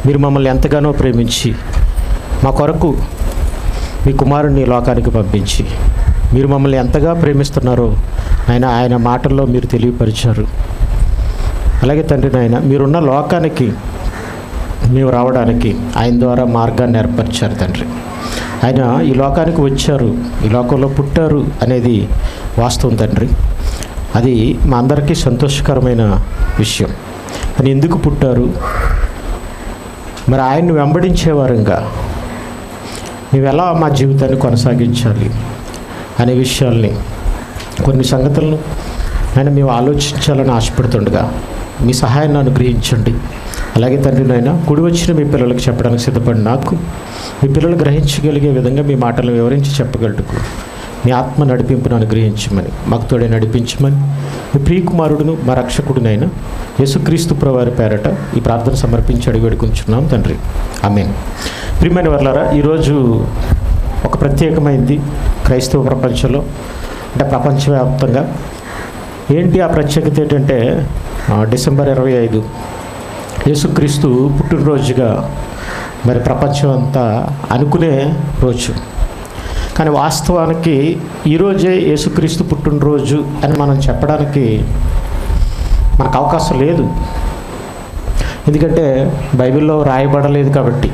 మీరు మమ్మల్ని ఎంతగానో ప్రేమించి మా కొరకు మీ కుమారుణ్ణి ఈ లోకానికి పంపించి మీరు మమ్మల్ని ఎంతగా ప్రేమిస్తున్నారో ఆయన ఆయన మాటల్లో మీరు తెలియపరిచారు అలాగే తండ్రి నాయన మీరున్న లోకానికి మేము రావడానికి ఆయన ద్వారా మార్గాన్ని ఏర్పరిచారు తండ్రి ఆయన ఈ లోకానికి వచ్చారు ఈ లోకంలో పుట్టారు అనేది వాస్తవం తండ్రి అది మా అందరికీ సంతోషకరమైన విషయం అని ఎందుకు పుట్టారు మరి ఆయన్ని వెంబడించేవారంగా మేము ఎలా మా జీవితాన్ని కొనసాగించాలి అనే విషయాల్ని కొన్ని సంగతులను ఆయన మేము ఆలోచించాలని ఆశపడుతుండగా మీ సహాయాన్ని అనుగ్రహించండి అలాగే తండ్రి నాయన కుడి వచ్చిన మీ పిల్లలకు చెప్పడానికి సిద్ధపడి నాకు మీ పిల్లలు గ్రహించగలిగే విధంగా మీ మాటలను వివరించి చెప్పగలటకు మీ ఆత్మ నడిపింపును అనుగ్రహించమని మాకు తోడే నడిపించమని మీ ప్రియకుమారుడును మా రక్షకుడునైన యేసుక్రీస్తు ప్రవారి పేరట ఈ ప్రార్థన సమర్పించి అడిగి వేడుకుంటున్నాం తండ్రి ఆమె ప్రియమైన వర్లారా ఈరోజు ఒక ప్రత్యేకమైంది క్రైస్తవ ప్రపంచంలో అంటే ప్రపంచవ్యాప్తంగా ఏంటి ఆ ప్రత్యేకత ఏంటంటే ఆ, డిసెంబర్ ఇరవై ఐదు యేసుక్రీస్తు పుట్టినరోజుగా మరి ప్రపంచం అంతా అనుకునే రోజు కానీ వాస్తవానికి ఈరోజే యేసుక్రీస్తు పుట్టినరోజు అని మనం చెప్పడానికి మనకు అవకాశం లేదు ఎందుకంటే బైబిల్లో రాయబడలేదు కాబట్టి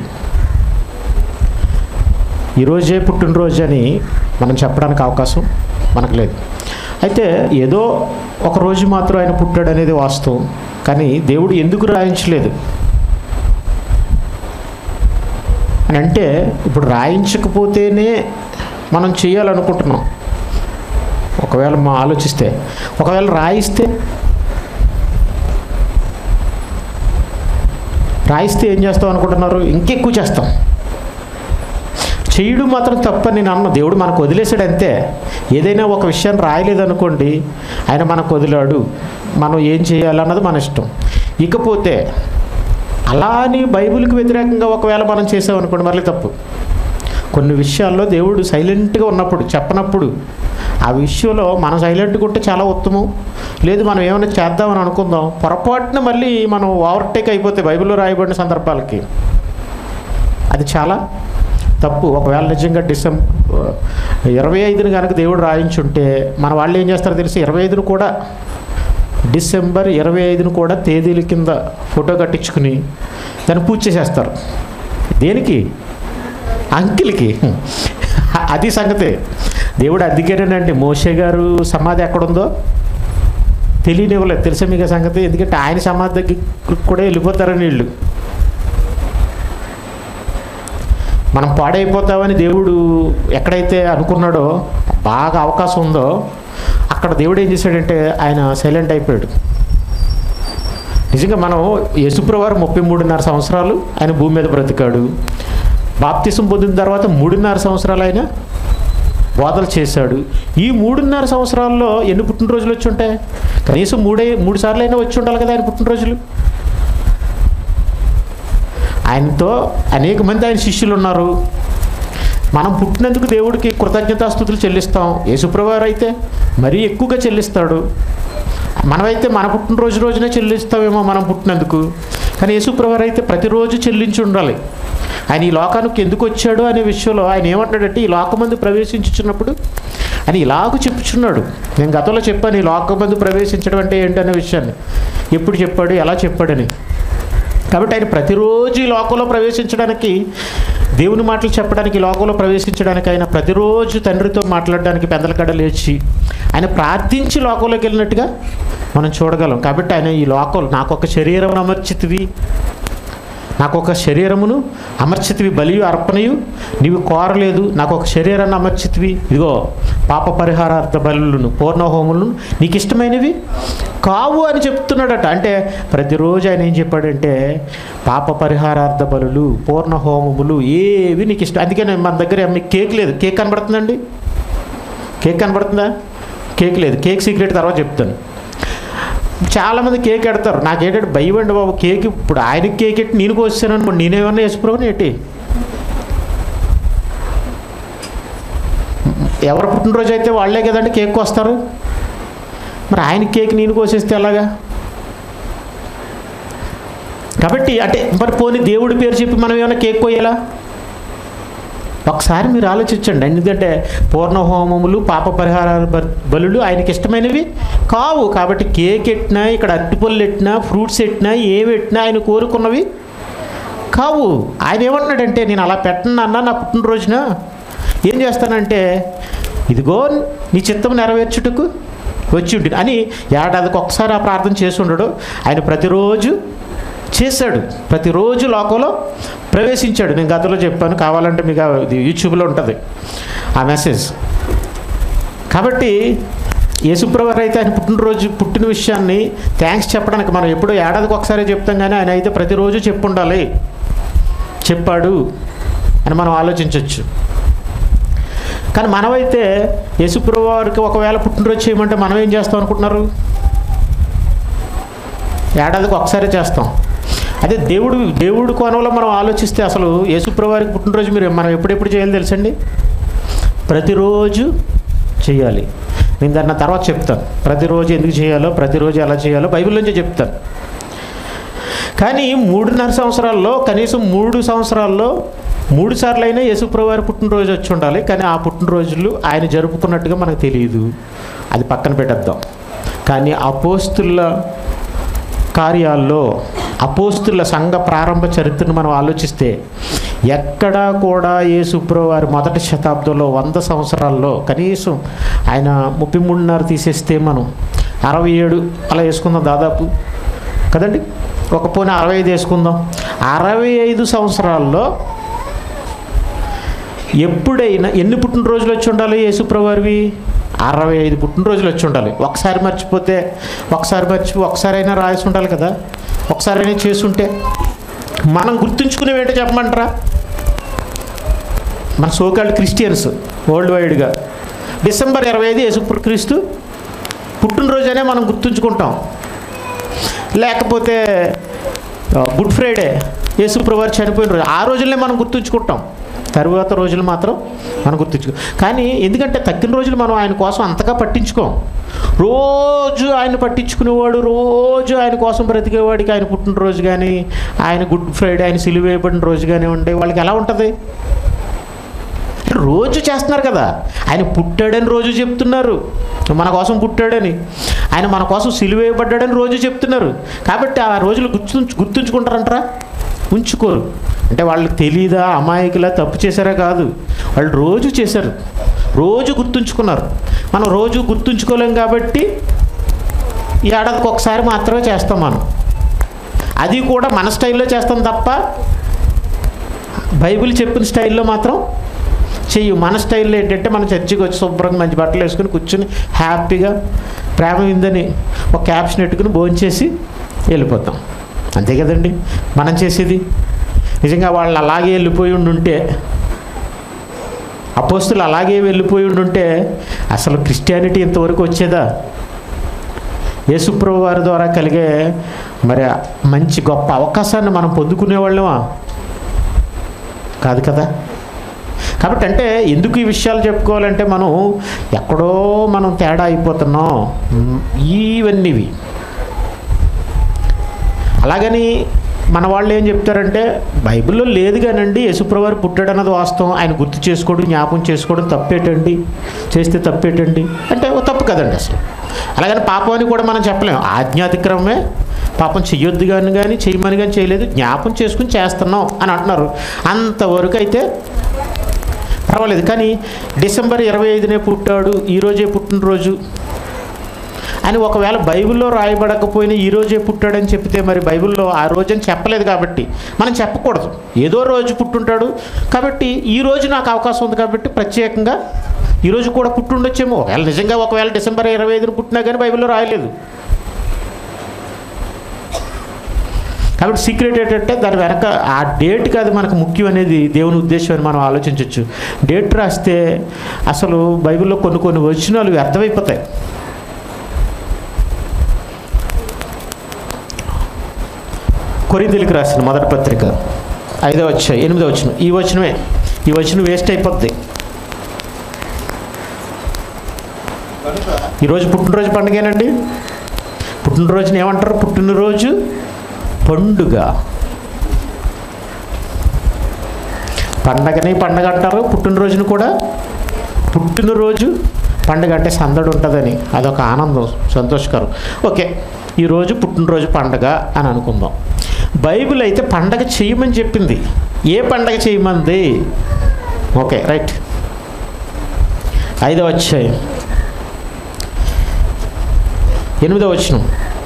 ఈరోజే పుట్టినరోజు అని మనం చెప్పడానికి అవకాశం మనకు లేదు అయితే ఏదో ఒక రోజు మాత్రం ఆయన పుట్టాడు అనేది వాస్తవం కానీ దేవుడు ఎందుకు రాయించలేదు అని అంటే ఇప్పుడు రాయించకపోతేనే మనం చేయాలనుకుంటున్నాం ఒకవేళ మా ఆలోచిస్తే ఒకవేళ రాయిస్తే రాయిస్తే ఏం చేస్తాం అనుకుంటున్నారు ఇంకెక్కువ చేస్తాం చేయడం మాత్రం తప్పని నేను అన్న దేవుడు మనకు వదిలేసాడు అంతే ఏదైనా ఒక విషయాన్ని రాయలేదనుకోండి ఆయన మనకు వదిలాడు మనం ఏం చేయాలన్నది మన ఇష్టం ఇకపోతే అలా అని బైబిల్కి వ్యతిరేకంగా ఒకవేళ మనం చేసామనుకోండి మళ్ళీ తప్పు కొన్ని విషయాల్లో దేవుడు సైలెంట్గా ఉన్నప్పుడు చెప్పనప్పుడు ఆ విషయంలో మనం సైలెంట్గా ఉంటే చాలా ఉత్తమం లేదు మనం ఏమైనా చేద్దామని అనుకుందాం పొరపాటున మళ్ళీ మనం ఓవర్టేక్ అయిపోతే బైబిల్లో రాయబడిన సందర్భాలకి అది చాలా తప్పు ఒకవేళ నిజంగా డిసెంబర్ ఇరవై ఐదున కనుక దేవుడు రాయించుంటే మన వాళ్ళు ఏం చేస్తారో తెలిసి ఇరవై ఐదును కూడా డిసెంబర్ ఇరవై ఐదును కూడా తేదీల కింద ఫోటో కట్టించుకుని దాన్ని పూజ చేసేస్తారు దేనికి అంకిల్కి అది సంగతి దేవుడు అందుకేనండి మోషే గారు సమాధి ఎక్కడుందో తెలియనివ్వలేదు తెలుసా మీకు ఆ సంగతి ఎందుకంటే ఆయన సమాధి దగ్గరికి కూడా వెళ్ళిపోతారని వీళ్ళు మనం పాడైపోతామని దేవుడు ఎక్కడైతే అనుకున్నాడో బాగా అవకాశం ఉందో అక్కడ దేవుడు ఏం చేశాడంటే ఆయన సైలెంట్ అయిపోయాడు నిజంగా మనం యేసుప్రవారు ముప్పై మూడున్నర సంవత్సరాలు ఆయన భూమి మీద బ్రతికాడు బాప్తిసం పొందిన తర్వాత మూడున్నర సంవత్సరాలు ఆయన బోధలు చేశాడు ఈ మూడున్నర సంవత్సరాల్లో ఎన్ని పుట్టినరోజులు వచ్చి ఉంటాయి కనీసం మూడే మూడు సార్లు అయినా వచ్చి ఉండాలి కదా ఆయన పుట్టినరోజులు ఆయనతో అనేక మంది ఆయన శిష్యులు ఉన్నారు మనం పుట్టినందుకు దేవుడికి కృతజ్ఞతాస్థుతులు చెల్లిస్తాం యేసుప్రవారు అయితే మరీ ఎక్కువగా చెల్లిస్తాడు మనమైతే మన పుట్టినరోజు రోజునే చెల్లిస్తామేమో మనం పుట్టినందుకు కానీ యేసుప్రవారు అయితే ప్రతిరోజు చెల్లించి ఉండాలి ఆయన ఈ లోకానికి ఎందుకు వచ్చాడు అనే విషయంలో ఆయన ఏమంటాడంటే ఈ లోకమందు ప్రవేశించుచున్నప్పుడు ఆయన ఇలాగ చెప్పుచున్నాడు నేను గతంలో చెప్పాను ఈ లోకమందు ప్రవేశించడం అంటే ఏంటనే విషయాన్ని ఎప్పుడు చెప్పాడు ఎలా చెప్పాడని కాబట్టి ఆయన ప్రతిరోజు ఈ లోకంలో ప్రవేశించడానికి దేవుని మాటలు చెప్పడానికి ఈ లోకంలో ప్రవేశించడానికి ఆయన ప్రతిరోజు తండ్రితో మాట్లాడడానికి పెందలకడ లేచి ఆయన ప్రార్థించి లోకంలోకి వెళ్ళినట్టుగా మనం చూడగలం కాబట్టి ఆయన ఈ లోకం నాకు ఒక శరీరం అమర్చితివి నాకు ఒక శరీరమును అమర్చితివి బలియు అర్పణయు నీవు కోరలేదు నాకు ఒక శరీరాన్ని అమర్చితివి ఇదిగో పాప పరిహారార్థ బలులను పూర్ణహోములను నీకు ఇష్టమైనవి కావు అని చెప్తున్నాడట అంటే ప్రతిరోజు ఆయన ఏం చెప్పాడంటే పాప పరిహారార్థ బలులు పూర్ణ హోమములు ఏవి నీకు ఇష్టం అందుకని మన దగ్గర మీకు కేక్ లేదు కేక్ కనబడుతుందండి కేక్ కనబడుతుందా కేక్ లేదు కేక్ సీక్రెట్ తర్వాత చెప్తాను చాలామంది కేక్ ఎడతారు నాకేంటంటే భయం అండి బాబు కేక్ ఇప్పుడు ఆయనకి కేక్ ఎట్టి నేను కోసాను అనుకోండి నేనేమన్నా వేసుకున్నాను ఏంటి ఎవరు పుట్టినరోజు అయితే వాళ్ళే కదండి కేక్ కోస్తారు మరి ఆయన కేక్ నేను కోసేస్తే ఎలాగా కాబట్టి అంటే మరి పోనీ దేవుడి పేరు చెప్పి మనం ఏమైనా కేక్ కోయాలా ఒకసారి మీరు ఆలోచించండి ఎందుకంటే పూర్ణ హోమములు పాప పరిహార బ- బలులు ఆయనకి ఇష్టమైనవి కావు కాబట్టి కేక్ ఎట్టినా ఇక్కడ అరటిపళ్ళు ఎట్టినా ఫ్రూట్స్ ఎట్టినా ఏవి ఎట్టినా ఆయన కోరుకున్నవి కావు ఆయన ఏమంటున్నాడంటే నేను అలా పెట్టను అన్న నా పుట్టినరోజున ఏం చేస్తానంటే ఇదిగో నీ చిత్తం నెరవేర్చుటకు వచ్చి ఉండి అని ఏడాదికి ఒకసారి ఆ ప్రార్థన చేసి ఉండడు ఆయన ప్రతిరోజు చేశాడు ప్రతిరోజు లోకంలో ప్రవేశించాడు నేను గతంలో చెప్పాను కావాలంటే మీకు ఆ- ఇది యూట్యూబ్లో ఉంటుంది ఆ మెసేజ్ కాబట్టి యేసుప్రవారు అయితే ఆయన పుట్టినరోజు పుట్టిన విషయాన్ని థ్యాంక్స్ చెప్పడానికి మనం ఎప్పుడో ఏడాదికి ఒకసారి చెప్తాం కానీ ఆయన అయితే ప్రతిరోజు చెప్పుండాలి చెప్పాడు అని మనం ఆలోచించవచ్చు కానీ మనమైతే యేసుప్రవారికి ఒకవేళ పుట్టినరోజు చేయమంటే మనం ఏం చేస్తాం అనుకుంటున్నారు ఏడాదికి ఒకసారి చేస్తాం అదే దేవుడు దేవుడు కోణంలో మనం ఆలోచిస్తే అసలు యేసుప్రవారికి పుట్టినరోజు మీరు మనం ఎప్పుడెప్పుడు చేయాలి తెలుసండి ప్రతిరోజు చేయాలి నేను దాన్ని తర్వాత చెప్తాను ప్రతిరోజు ఎందుకు చేయాలో ప్రతిరోజు ఎలా చేయాలో బైబిల్ నుంచే చెప్తాను కానీ మూడున్నర సంవత్సరాల్లో కనీసం మూడు సంవత్సరాల్లో మూడు సార్లు అయినా యేసుప్రవారి పుట్టినరోజు వచ్చి ఉండాలి కానీ ఆ పుట్టినరోజులు ఆయన జరుపుకున్నట్టుగా మనకు తెలియదు అది పక్కన పెట్టేద్దాం కానీ అపోస్తుల కార్యాల్లో అపోస్తుల సంఘ ప్రారంభ చరిత్రను మనం ఆలోచిస్తే ఎక్కడా కూడా యేసుప్రవారి మొదటి శతాబ్దంలో వంద సంవత్సరాల్లో కనీసం ఆయన ముప్పై మూడున్నర తీసేస్తే మనం అరవై ఏడు అలా వేసుకుందాం దాదాపు కదండి ఒక పోనీ అరవై ఐదు వేసుకుందాం అరవై ఐదు సంవత్సరాల్లో ఎప్పుడైనా ఎన్ని పుట్టినరోజులు వచ్చి ఉండాలి యేసుప్రవారివి అరవై ఐదు పుట్టినరోజులు వచ్చి ఉండాలి ఒకసారి మర్చిపోతే ఒకసారి మర్చి ఒకసారైనా రాసి ఉండాలి కదా ఒకసారైనా చేసుంటే మనం గుర్తుంచుకునేవి ఏంటో చెప్పమంటారా మన సోకాల్డ్ క్రిస్టియన్స్ వరల్డ్ వైడ్గా డిసెంబర్ ఇరవై ఐదు యేసు క్రీస్తు పుట్టినరోజనే మనం గుర్తుంచుకుంటాం లేకపోతే ఆ, గుడ్ ఫ్రైడే యేసుప్రవారు చనిపోయిన రోజు ఆ రోజులనే మనం గుర్తుంచుకుంటాం తరువాత రోజులు మాత్రం మనం గుర్తుంచుకో కానీ ఎందుకంటే తగ్గిన రోజులు మనం ఆయన కోసం అంతగా పట్టించుకోం రోజు ఆయన పట్టించుకునేవాడు రోజు ఆయన కోసం బ్రతికేవాడికి ఆయన పుట్టినరోజు కానీ ఆయన గుడ్ ఫ్రైడే ఆయన సిలువ వేయబడిన రోజు కానీ ఉండే వాళ్ళకి ఎలా ఉంటుంది రోజు చేస్తున్నారు కదా ఆయన పుట్టాడని రోజు చెప్తున్నారు మన కోసం పుట్టాడని ఆయన మన కోసం సిలువేయబడ్డాడని రోజు చెప్తున్నారు కాబట్టి ఆ రోజులు గుర్తుంచు గుర్తుంచుకుంటారంటారా ఉంచుకోరు అంటే వాళ్ళకి తెలీదా అమాయకులా తప్పు చేశారా కాదు వాళ్ళు రోజు చేశారు రోజు గుర్తుంచుకున్నారు మనం రోజు గుర్తుంచుకోలేం కాబట్టి ఈ ఏడాదికి ఒకసారి మాత్రమే చేస్తాం మనం అది కూడా మన స్టైల్లో చేస్తాం తప్ప బైబిల్ చెప్పిన స్టైల్లో మాత్రం చెయ్యి మన స్టైల్లో ఏంటంటే మన చర్చికి వచ్చి శుభ్రంగా మంచి బట్టలు వేసుకుని కూర్చుని హ్యాపీగా ప్రేమ విందని ఒక క్యాప్షన్ పెట్టుకుని భోంచేసి వెళ్ళిపోతాం అంతే కదండి మనం చేసేది నిజంగా వాళ్ళు అలాగే వెళ్ళిపోయి ఉండుంటే అపోస్తులు అలాగే వెళ్ళిపోయి ఉండుంటే అసలు క్రిస్టియానిటీ ఇంతవరకు వచ్చేదా యేసుప్రభు వారి ద్వారా కలిగే మరి మంచి గొప్ప అవకాశాన్ని మనం పొందుకునేవాళ్ళమా కాదు కదా కాబట్టి అంటే ఎందుకు ఈ విషయాలు చెప్పుకోవాలంటే మనం ఎక్కడో మనం తేడా అయిపోతున్నాం మ్, ఇవన్నీవి అలాగని మన వాళ్ళు ఏం చెప్తారంటే బైబిల్లో లేదు కానండి యేసుప్రవారు పుట్టాడు అన్నది వాస్తవం ఆయన గుర్తు చేసుకోవడం జ్ఞాపకం చేసుకోవడం తప్పేటండి చేస్తే తప్పేటండి అంటే ఓ తప్పు కదండి అసలు అలాగని పాపం అని కూడా మనం చెప్పలేం ఆజ్ఞాతిక్రమమే పాపం చెయ్యొద్దు కానీ కానీ చేయమని కానీ చేయలేదు జ్ఞాపం చేసుకుని చేస్తున్నాం అని అంటున్నారు అంతవరకు అయితే పర్వాలేదు కానీ డిసెంబర్ ఇరవై ఐదునే పుట్టాడు ఈరోజే పుట్టినరోజు అని ఒకవేళ బైబిల్లో రాయబడకపోయినా ఈ రోజే పుట్టాడని చెప్తే మరి బైబిల్లో ఆ రోజు అని చెప్పలేదు కాబట్టి మనం చెప్పకూడదు ఏదో రోజు పుట్టుంటాడు కాబట్టి ఈ రోజు నాకు అవకాశం ఉంది కాబట్టి ప్రత్యేకంగా ఈ రోజు కూడా పుట్టుండొచ్చేమో ఒకవేళ నిజంగా ఒకవేళ డిసెంబర్ ఇరవై ఐదున పుట్టినా కానీ బైబిల్లో రాయలేదు కాబట్టి సీక్రెట్ ఏంటంటే దాని వెనక ఆ డేట్ కాదు మనకు ముఖ్యం అనేది దేవుని ఉద్దేశం అని మనం ఆలోచించవచ్చు డేట్ రాస్తే అసలు బైబిల్లో కొన్ని కొన్ని వచనాలు వ్యర్థమైపోతాయి కొరిందులకు రాసిన మొదటి పత్రిక ఐదో వచ్చాయి ఎనిమిదో వచనం ఈ వచనమే ఈ వచనం వేస్ట్ అయిపోద్ది ఈరోజు పుట్టినరోజు పండుగేనండి పుట్టినరోజుని ఏమంటారు పుట్టినరోజు పండుగ పండగని పండగ అంటారు పుట్టినరోజును కూడా పుట్టినరోజు పండగ అంటే సందడి ఉంటుందని అదొక ఆనందం సంతోషకరం ఓకే ఈరోజు పుట్టినరోజు పండగ అని అనుకుందాం బైబిల్ అయితే పండగ చేయమని చెప్పింది ఏ పండగ చేయమంది ఓకే రైట్ ఐదవ అధ్యాయం ఎనిమిదవ వచ్చిన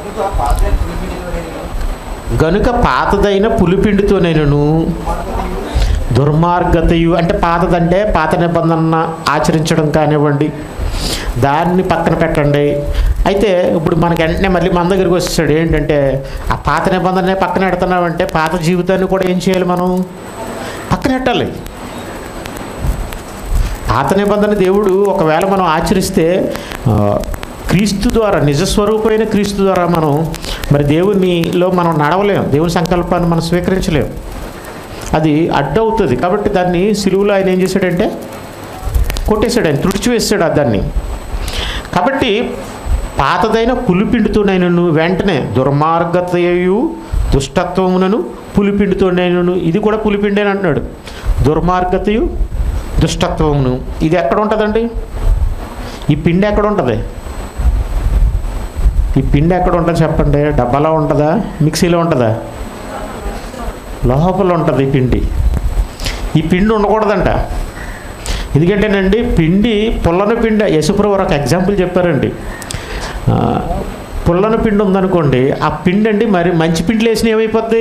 గనుక పాతదైన పులిపిండితో నేను దుర్మార్గతయు అంటే పాతదంటే పాత నిబంధన ఆచరించడం కానివ్వండి దాన్ని పక్కన పెట్టండి అయితే ఇప్పుడు మనకి వెంటనే మళ్ళీ మన దగ్గరికి వచ్చేసాడు ఏంటంటే ఆ పాత నిబంధననే పక్కన పెడుతున్నామంటే పాత జీవితాన్ని కూడా ఏం చేయాలి మనం పక్కన పెట్టాలి పాత నిబంధన దేవుడు ఒకవేళ మనం ఆచరిస్తే ఆ, క్రీస్తు ద్వారా నిజస్వరూపమైన క్రీస్తు ద్వారా మనం మరి దేవునిలో మనం నడవలేం దేవుని సంకల్పాన్ని మనం స్వీకరించలేం అది అడ్డవుతుంది కాబట్టి దాన్ని సిలువులో ఆయన ఏం చేశాడంటే కొట్టేశాడు ఆయన తుడిచివేసాడు ఆ దాన్ని కాబట్టి పాతదైన పులిపిండితోనైనను వెంటనే దుర్మార్గతయు దుష్టత్వమునను పులిపిండితోనైనను ఇది కూడా పులిపిండి అని అంటున్నాడు దుర్మార్గతయు దుష్టత్వమును ఇది ఎక్కడ ఉంటుందండి ఈ పిండి ఎక్కడ ఉంటుంది ఈ పిండి ఎక్కడ ఉంటుంది చెప్పండి డబ్బాలో ఉంటుందా మిక్సీలో ఉంటుందా లోపల ఉంటుంది ఈ పిండి ఈ పిండి ఉండకూడదంట ఎందుకంటేనండి పిండి పుల్లని పిండి యశుప్రభు ఒక ఎగ్జాంపుల్ చెప్పారండి ఆ, పుల్లని పిండి ఉందనుకోండి ఆ పిండి అండి మరి మంచి పిండిలు వేసిన ఏమైపోద్ది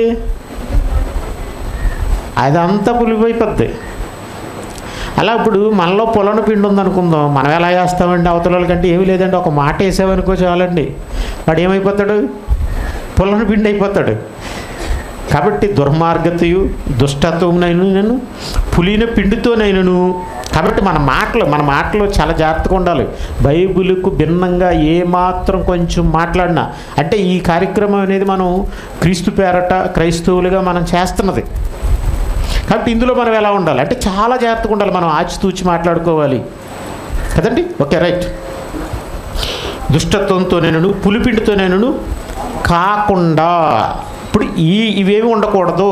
అదంతా పులిపోయిపోద్ది అలా ఇప్పుడు మనలో పొలను పిండి ఉందనుకుందాం మనం ఎలా చేస్తామండి అవతల వాళ్ళకంటే ఏమీ లేదండి ఒక మాట వేసామనుకో చాలండి వాడు ఏమైపోతాడు పొలను పిండి అయిపోతాడు కాబట్టి దుర్మార్గతయు దుష్టత్వమునైన నేను పులిన పిండితోనైనను కాబట్టి మన మాటలు మన మాటలు చాలా జాగ్రత్తగా ఉండాలి బైబిల్కు భిన్నంగా ఏమాత్రం కొంచెం మాట్లాడినా అంటే ఈ కార్యక్రమం అనేది మనం క్రీస్తు పేరట క్రైస్తవులుగా మనం చేస్తున్నది కాబట్టి ఇందులో మనం ఎలా ఉండాలి అంటే చాలా జాగ్రత్తగా ఉండాలి మనం ఆచితూచి మాట్లాడుకోవాలి కదండి ఓకే రైట్ దుష్టత్వంతో నేను పులిపిండితో నేను కాకుండా ఇప్పుడు ఈ ఇవేమి ఉండకూడదు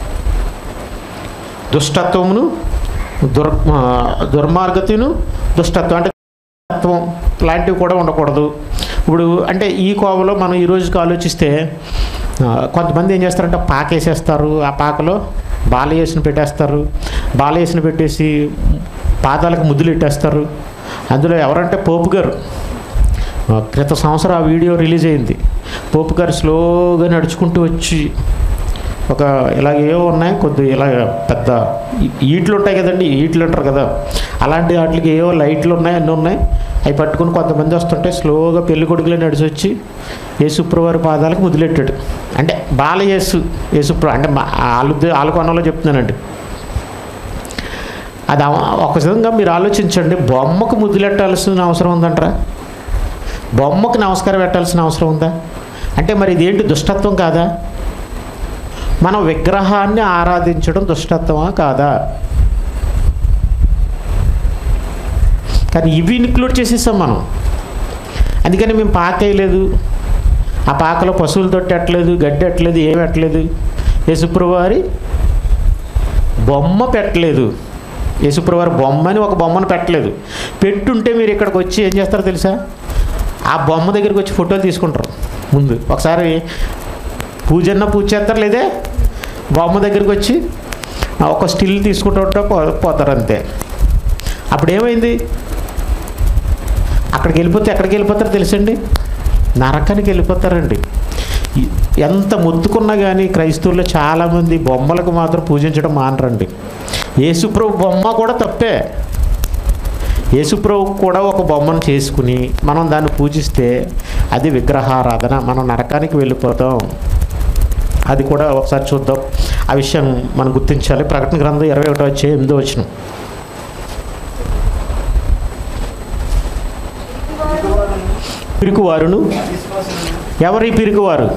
దుష్టత్వమును దుర్ ఆ, దుర్మార్గతను దుష్టత్వం అంటే తత్వం లాంటివి కూడా ఉండకూడదు ఇప్పుడు అంటే ఈ కోవలో మనం ఈ రోజుకి ఆలోచిస్తే ఆ, కొంతమంది ఏం చేస్తారంటే పాక వేసేస్తారు ఆ పాకలో బాలయేసుని పెట్టేస్తారు బాలయేసుని పెట్టేసి పాదాలకు ముద్దులు పెట్టేస్తారు అందులో ఎవరంటే పోపు గారు ఆ, క్రిత సంవత్సరం ఆ వీడియో రిలీజ్ అయింది పోపు గారు స్లోగా నడుచుకుంటూ వచ్చి ఒక ఇలాగ ఏవో ఉన్నాయి కొద్ది ఇలా పెద్ద ఈ- ఈట్లు ఉంటాయి కదండి ఈట్లు అంటారు కదా అలాంటి వాటికి ఏవో లైట్లు ఉన్నాయి అన్నీ ఉన్నాయి అవి పట్టుకుని కొంతమంది వస్తుంటే స్లోగా పెళ్లి కొడుకులే నడిచి వచ్చి యేసుప్రవారి పాదాలకు ముదిలెట్టాడు అంటే బాల యేసు యేసుప్ర అంటే మా ఆలు ఆలుకొనలో చెప్తున్నానండి అది అవ- ఒక విధంగా మీరు ఆలోచించండి బొమ్మకు ముద్దులెట్టాల్సిన అవసరం ఉందంటారా బొమ్మకు నమస్కారం పెట్టాల్సిన అవసరం ఉందా అంటే మరి ఇదేంటి దుష్టత్వం కాదా మనం విగ్రహాన్ని ఆరాధించడం దుష్టత్వమా కాదా కానీ ఇవి ఇన్క్లూడ్ చేసేసాం మనం అందుకని మేము పాక వేయలేదు ఆ పాకలో పశువులు తొట్టట్లేదు గడ్డి ఎట్టలేదు ఏమి పెట్టలేదు యేసుప్రవారి బొమ్మ పెట్టలేదు యేసుప్రవారి బొమ్మని ఒక బొమ్మను పెట్టలేదు పెట్టుంటే మీరు ఇక్కడికి వచ్చి ఏం చేస్తారో తెలుసా ఆ బొమ్మ దగ్గరికి వచ్చి ఫోటోలు తీసుకుంటారు ముందు ఒకసారి పూజన్న పూజ చేస్తారు లేదే బొమ్మ దగ్గరికి వచ్చి ఆ ఒక స్టిల్ తీసుకుంటూ పో- పోతారు అంతే అప్పుడు ఏమైంది అక్కడికి వెళ్ళిపోతే ఎక్కడికి వెళ్ళిపోతారో తెలుసండి నరకానికి వెళ్ళిపోతారండి ఈ- ఎంత మొత్తుకున్నా కానీ క్రైస్తవుల్లో చాలామంది బొమ్మలకు మాత్రం పూజించడం మానరండి యేసుప్రభు బొమ్మ కూడా తప్పే యేసుప్రభు కూడా ఒక బొమ్మను చేసుకుని మనం దాన్ని పూజిస్తే అది విగ్రహారాధన మనం నరకానికి వెళ్ళిపోతాం అది కూడా ఒకసారి చూద్దాం ఆ విషయం మనం గుర్తించాలి ప్రకటన గ్రంథం ఇరవై ఒకటో వచ్చే ఎనిమిదో వచ్చిన పిరుకువారును ఎవరి పిరుకువారు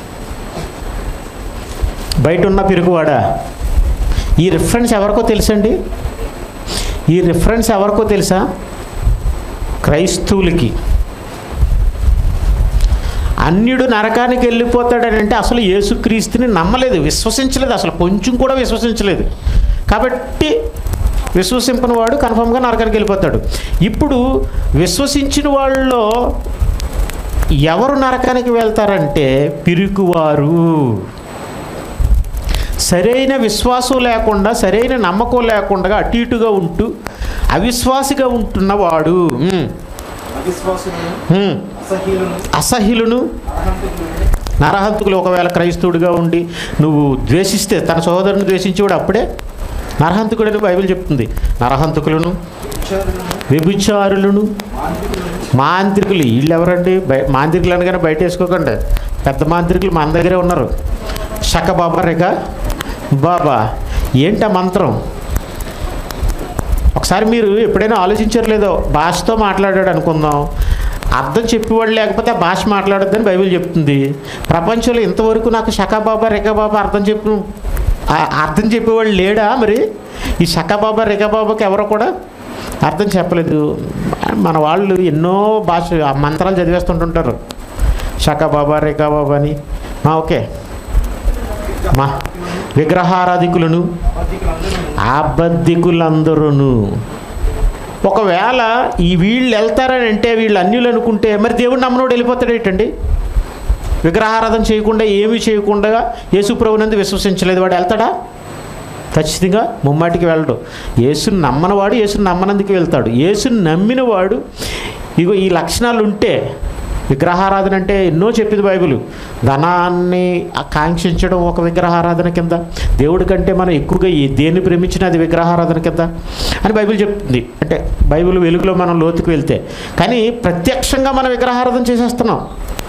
బయట ఉన్న పిరుకువాడా ఈ రిఫరెన్స్ ఎవరికో తెలుసండి ఈ రిఫరెన్స్ ఎవరికో తెలుసా క్రైస్తవులకి అన్యుడు నరకానికి వెళ్ళిపోతాడని అంటే అసలు యేసుక్రీస్తుని నమ్మలేదు విశ్వసించలేదు అసలు కొంచెం కూడా విశ్వసించలేదు కాబట్టి విశ్వసింపని వాడు కన్ఫామ్గా నరకానికి వెళ్ళిపోతాడు ఇప్పుడు విశ్వసించిన వాళ్ళలో ఎవరు నరకానికి వెళ్తారంటే పిరికివారు సరైన విశ్వాసం లేకుండా సరైన నమ్మకం లేకుండా అటు ఇటుగా ఉంటూ అవిశ్వాసిగా ఉంటున్నవాడు ఉమ్, అవిశ్వాసులను ఉమ్, అసహ్యులను అసహ్యులను అహంతులను నరహంతకులు ఒకవేళ క్రైస్తవుడిగా ఉండి నువ్వు ద్వేషిస్తే తన సహోదరుని ద్వేషించేవాడు అప్పుడే నరహంతకుడని బైబిల్ చెప్తుంది నరహంతకులను విచారులను వ్యభిచారులను మాంత్రికులను మాంత్రికులు వీళ్ళు ఎవరండి బయ మాంత్రికులు అనగానే బయట వేసుకోకండి పెద్ద మాంత్రికులు మన దగ్గరే ఉన్నారు శక బాబా రేఖ బాబా ఏంట మంత్రం ఒకసారి మీరు ఎప్పుడైనా ఆలోచించారు లేదో భాషతో మాట్లాడాడు అనుకుందాం అర్థం చెప్పేవాడు లేకపోతే ఆ భాష మాట్లాడొద్దని బైబిల్ చెప్తుంది ప్రపంచంలో ఇంతవరకు నాకు శకా బాబా రేఖా బాబా అర్థం చెప్పు ఆ అర్థం చెప్పేవాళ్ళు లేడా మరి ఈ శకా బాబా రేఖా బాబాకి ఎవరో కూడా అర్థం చెప్పలేదు మన వాళ్ళు ఎన్నో భాష ఆ మంత్రాలు చదివేస్తుంటుంటారు శకా బాబా రేఖా బాబా అని ఆ, ఓకే మా విగ్రహారాధికులను అబద్ధికులందరూ అబద్ధికులందరూ ఒకవేళ ఈ వీళ్ళు వెళ్తారని అంటే వీళ్ళు అన్యులు అనుకుంటే మరి దేవుడు నమ్మనోడు వెళ్ళిపోతాడు ఏంటండి విగ్రహారాధన చేయకుండా ఏమీ చేయకుండా యేసు ప్రభునందు విశ్వసించలేదు వాడు వెళ్తాడా ఖచ్చితంగా ముమ్మాటికి వెళ్ళడు యేసుని నమ్మనవాడు యేసుని నమ్మనందుకు వెళ్తాడు యేసుని నమ్మినవాడు ఇగో ఈ లక్షణాలు ఉంటే విగ్రహారాధన అంటే ఎన్నో చెప్పింది బైబిల్ ధనాన్ని ఆకాంక్షించడం ఒక విగ్రహారాధన కింద దేవుడి కంటే మనం ఎక్కువగా ఈ దేన్ని ప్రేమించినా అది విగ్రహారాధన కింద అని బైబిల్ చెప్తుంది అంటే బైబిల్ వెలుగులో మనం లోతుకు వెళ్తే కానీ ప్రత్యక్షంగా మనం విగ్రహారాధన చేసేస్తున్నాం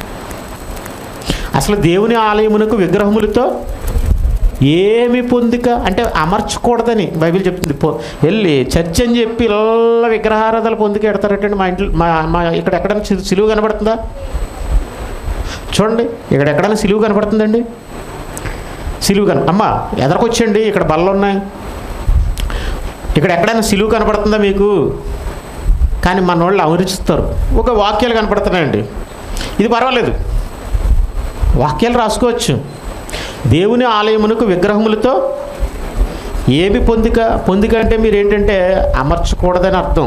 అసలు దేవుని ఆలయమునకు విగ్రహములతో ఏమి పొందిక అంటే అమర్చకూడదని బైబిల్ చెప్తుంది పో వెళ్ళి చర్చ్ అని చెప్పి ఇలా విగ్రహారాధన పొందిక ఎడతారటండి మా ఇంట్లో మా మా ఇక్కడ ఎక్కడైనా సి- సిలువ కనబడుతుందా చూడండి ఇక్కడ ఎక్కడైనా సిలువ కనబడుతుందండి సిలువ కన అమ్మ ఎదరకొచ్చండి ఇక్కడ బల్లలు ఉన్నాయి ఇక్కడ ఎక్కడైనా సిలువ కనపడుతుందా మీకు కానీ మన వాళ్ళు అమరిస్తారు ఒక వాక్యాలు కనపడుతున్నాయండి ఇది పర్వాలేదు వాక్యాలు రాసుకోవచ్చు దేవుని ఆలయమునకు విగ్రహములతో ఏమి పొందిక పొందిక అంటే మీరు ఏంటంటే అమర్చకూడదని అర్థం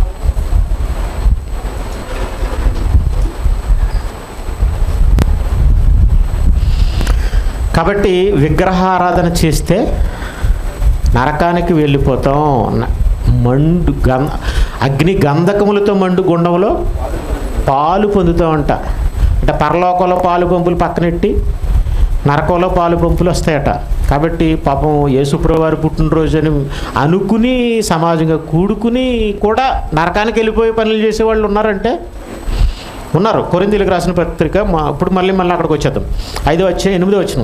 కాబట్టి విగ్రహారాధన చేస్తే నరకానికి వెళ్ళిపోతాం న- మండు గం అగ్ని గంధకములతో మండు గుండంలో పాలు పొందుతామంట అంటే పరలోకంలో పాలు పంపులు పక్కనెట్టి నరకంలో పాలు పంపులు వస్తాయట కాబట్టి పాపం యేసుప్రభు వారి పుట్టినరోజు అని అనుకుని సమాజంగా కూడుకుని కూడా నరకానికి వెళ్ళిపోయే పనులు చేసేవాళ్ళు ఉన్నారంటే ఉన్నారు కొరిందీలకు రాసిన పత్రిక మా ఇప్పుడు మళ్ళీ మళ్ళీ అక్కడికి వచ్చేద్దాం ఐదో వచ్చే ఎనిమిదో వచ్చిన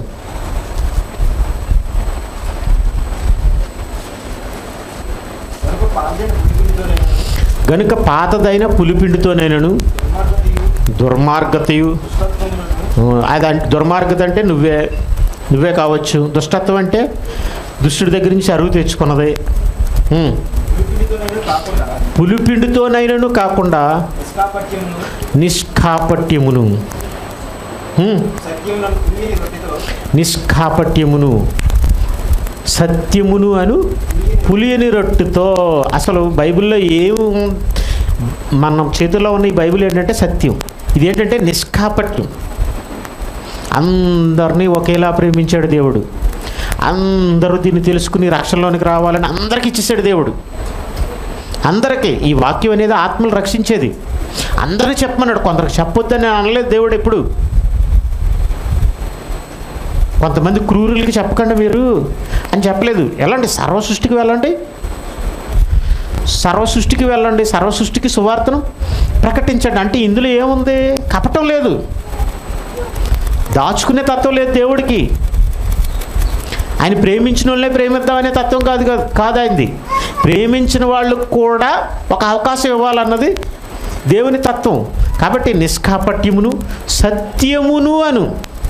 కనుక పాదైన పుట్టుకునితోనే గనుక పాతదైన పులిపిండితోనైనను దుర్మార్గతయు దుర్మార్గతయు దుష్టత్వములను అది అంటే దుర్మార్గత అంటే నువ్వే నువ్వే కావచ్చు దుష్టత్వం అంటే దుష్టుడి దగ్గర నుంచి అరువు తెచ్చుకున్నది ఉం. పుట్టుకునితోనే కాకుండా పులిపిండితోనైనను కాకుండా నిష్కాపట్యమును నిష్కాపట్యమును ఉం. సత్యములను పులియని రొట్టెతో నిష్కాపట్యమును సత్యమును అను పులియని రొట్టెతో అసలు బైబిల్లో ఏం మన చేతుల్లో ఉన్న ఈ బైబిల్ ఏంటంటే సత్యం ఇదేంటంటే నిష్కాపట్యం అందరినీ ఒకేలా ప్రేమించాడు దేవుడు అందరూ దీన్ని తెలుసుకుని రక్షణలోనికి రావాలని అందరికీ ఇచ్చేసాడు దేవుడు అందరికీ ఈ వాక్యం అనేది ఆత్మలు రక్షించేది అందరికీ చెప్పమన్నాడు కొందరికి చెప్పొద్దని అనలేదు దేవుడు ఎప్పుడు కొంతమంది క్రూరులకి చెప్పకండి మీరు అని చెప్పలేదు వెళ్ళండి సర్వ సృష్టికి వెళ్ళండి సర్వ సృష్టికి వెళ్ళండి సర్వ సృష్టికి సువార్తను ప్రకటించండి అంటే ఇందులో ఏముంది కపటం లేదు దాచుకునే తత్వం లేదు దేవుడికి ఆయన ప్రేమించిన వాళ్ళనే ప్రేమిద్దామనే తత్వం కాదు కాదు కాదు ఆయనది ప్రేమించిన వాళ్ళకు కూడా ఒక అవకాశం ఇవ్వాలన్నది దేవుని తత్వం కాబట్టి నిష్కాపట్యమును సత్యమును అను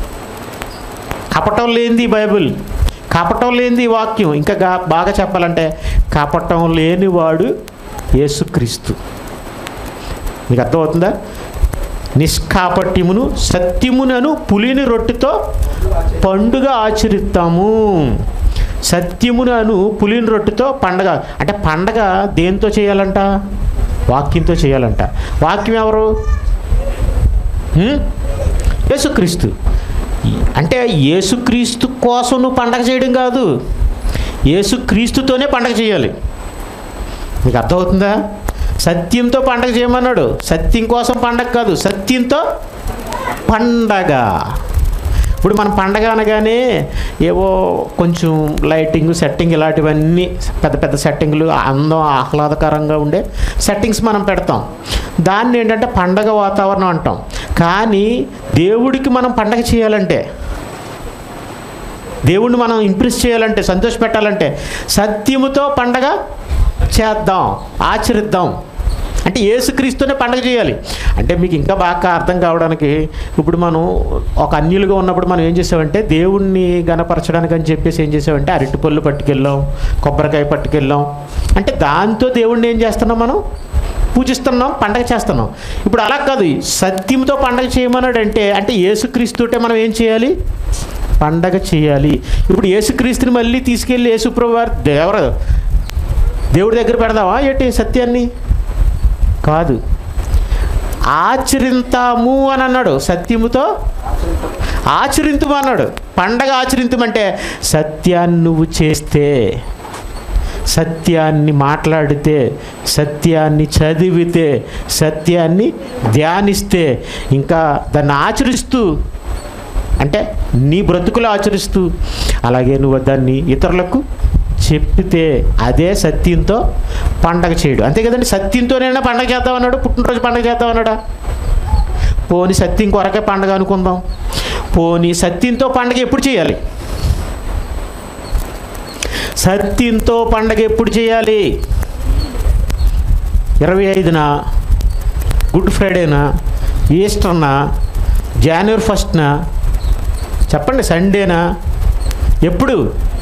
కపటం లేనిది బైబిల్ కపటం లేనిది వాక్యం ఇంకా గా బాగా చెప్పాలంటే కపటం లేనివాడు యేసుక్రీస్తు మీకు అర్థమవుతుందా నిష్కాపట్యమును సత్యమునను పులిని రొట్టెతో పండుగ ఆచరిస్తాము సత్యమునను పులిని రొట్టెతో పండగ అంటే పండగ దేంతో చేయాలంట వాక్యంతో చేయాలంట వాక్యం ఎవరు హ్మ్? యేసుక్రీస్తు అంటే యేసుక్రీస్తు కోసం నువ్వు పండగ చేయడం కాదు యేసుక్రీస్తుతోనే పండగ చేయాలి మీకు అర్థమవుతుందా సత్యంతో పండగ చేయమన్నాడు సత్యం కోసం పండగ కాదు సత్యంతో పండగ ఇప్పుడు మనం పండగ అనగానే ఏవో కొంచెం లైటింగ్ సెట్టింగ్ ఇలాంటివన్నీ పెద్ద పెద్ద సెట్టింగ్లు అందం ఆహ్లాదకరంగా ఉండే సెట్టింగ్స్ మనం పెడతాం దాన్ని ఏంటంటే పండగ వాతావరణం అంటాం కానీ దేవుడికి మనం పండగ చేయాలంటే దేవుణ్ణి మనం ఇంప్రెస్ చేయాలంటే సంతోష పెట్టాలంటే సత్యముతో పండగ చేద్దాం ఆచరిద్దాం అంటే ఏసుక్రీస్తునే పండగ చేయాలి అంటే మీకు ఇంకా బాగా అర్థం కావడానికి ఇప్పుడు మనం ఒక అన్యులుగా ఉన్నప్పుడు మనం ఏం చేసామంటే దేవుణ్ణి గనపరచడానికి అని చెప్పేసి ఏం చేసామంటే అరటిపళ్ళు పట్టుకెళ్ళాం కొబ్బరికాయ పట్టుకెళ్ళాం అంటే దాంతో దేవుణ్ణి ఏం చేస్తున్నాం మనం పూజిస్తున్నాం పండగ చేస్తున్నాం ఇప్పుడు అలా కాదు సత్యంతో పండగ చేయమన్నాడు అంటే అంటే యేసుక్రీస్తుటే మనం ఏం చేయాలి పండగ చేయాలి ఇప్పుడు యేసుక్రీస్తుని మళ్ళీ తీసుకెళ్ళి యేసుప్రభు వారు దేవర దేవుడి దగ్గర పెడదామా ఏంటి సత్యాన్ని కాదు ఆచరింతాము అని అన్నాడు సత్యముతో ఆచరింతుము అన్నాడు పండగ ఆచరింతుమంటే సత్యాన్ని నువ్వు చేస్తే సత్యాన్ని మాట్లాడితే సత్యాన్ని చదివితే సత్యాన్ని ధ్యానిస్తే ఇంకా దాన్ని ఆచరిస్తూ అంటే నీ బ్రతుకులు ఆచరిస్తూ అలాగే నువ్వు దాన్ని ఇతరులకు చెప్పితే అదే సత్యంతో పండగ చేయడు అంతే కదండి సత్యంతోనైనా పండగ చేద్దాం అన్నాడు పుట్టినరోజు పండగ చేద్దాం అన్నాడా పోని సత్యం కొరకే పండగ అనుకుందాం పోని సత్యంతో పండగ ఎప్పుడు చేయాలి సత్యంతో పండగ ఎప్పుడు చేయాలి ఇరవై ఐదున గుడ్ ఫ్రైడేనా ఈస్టర్నా జనవరి ఫస్ట్నా చెప్పండి సండేనా ఎప్పుడు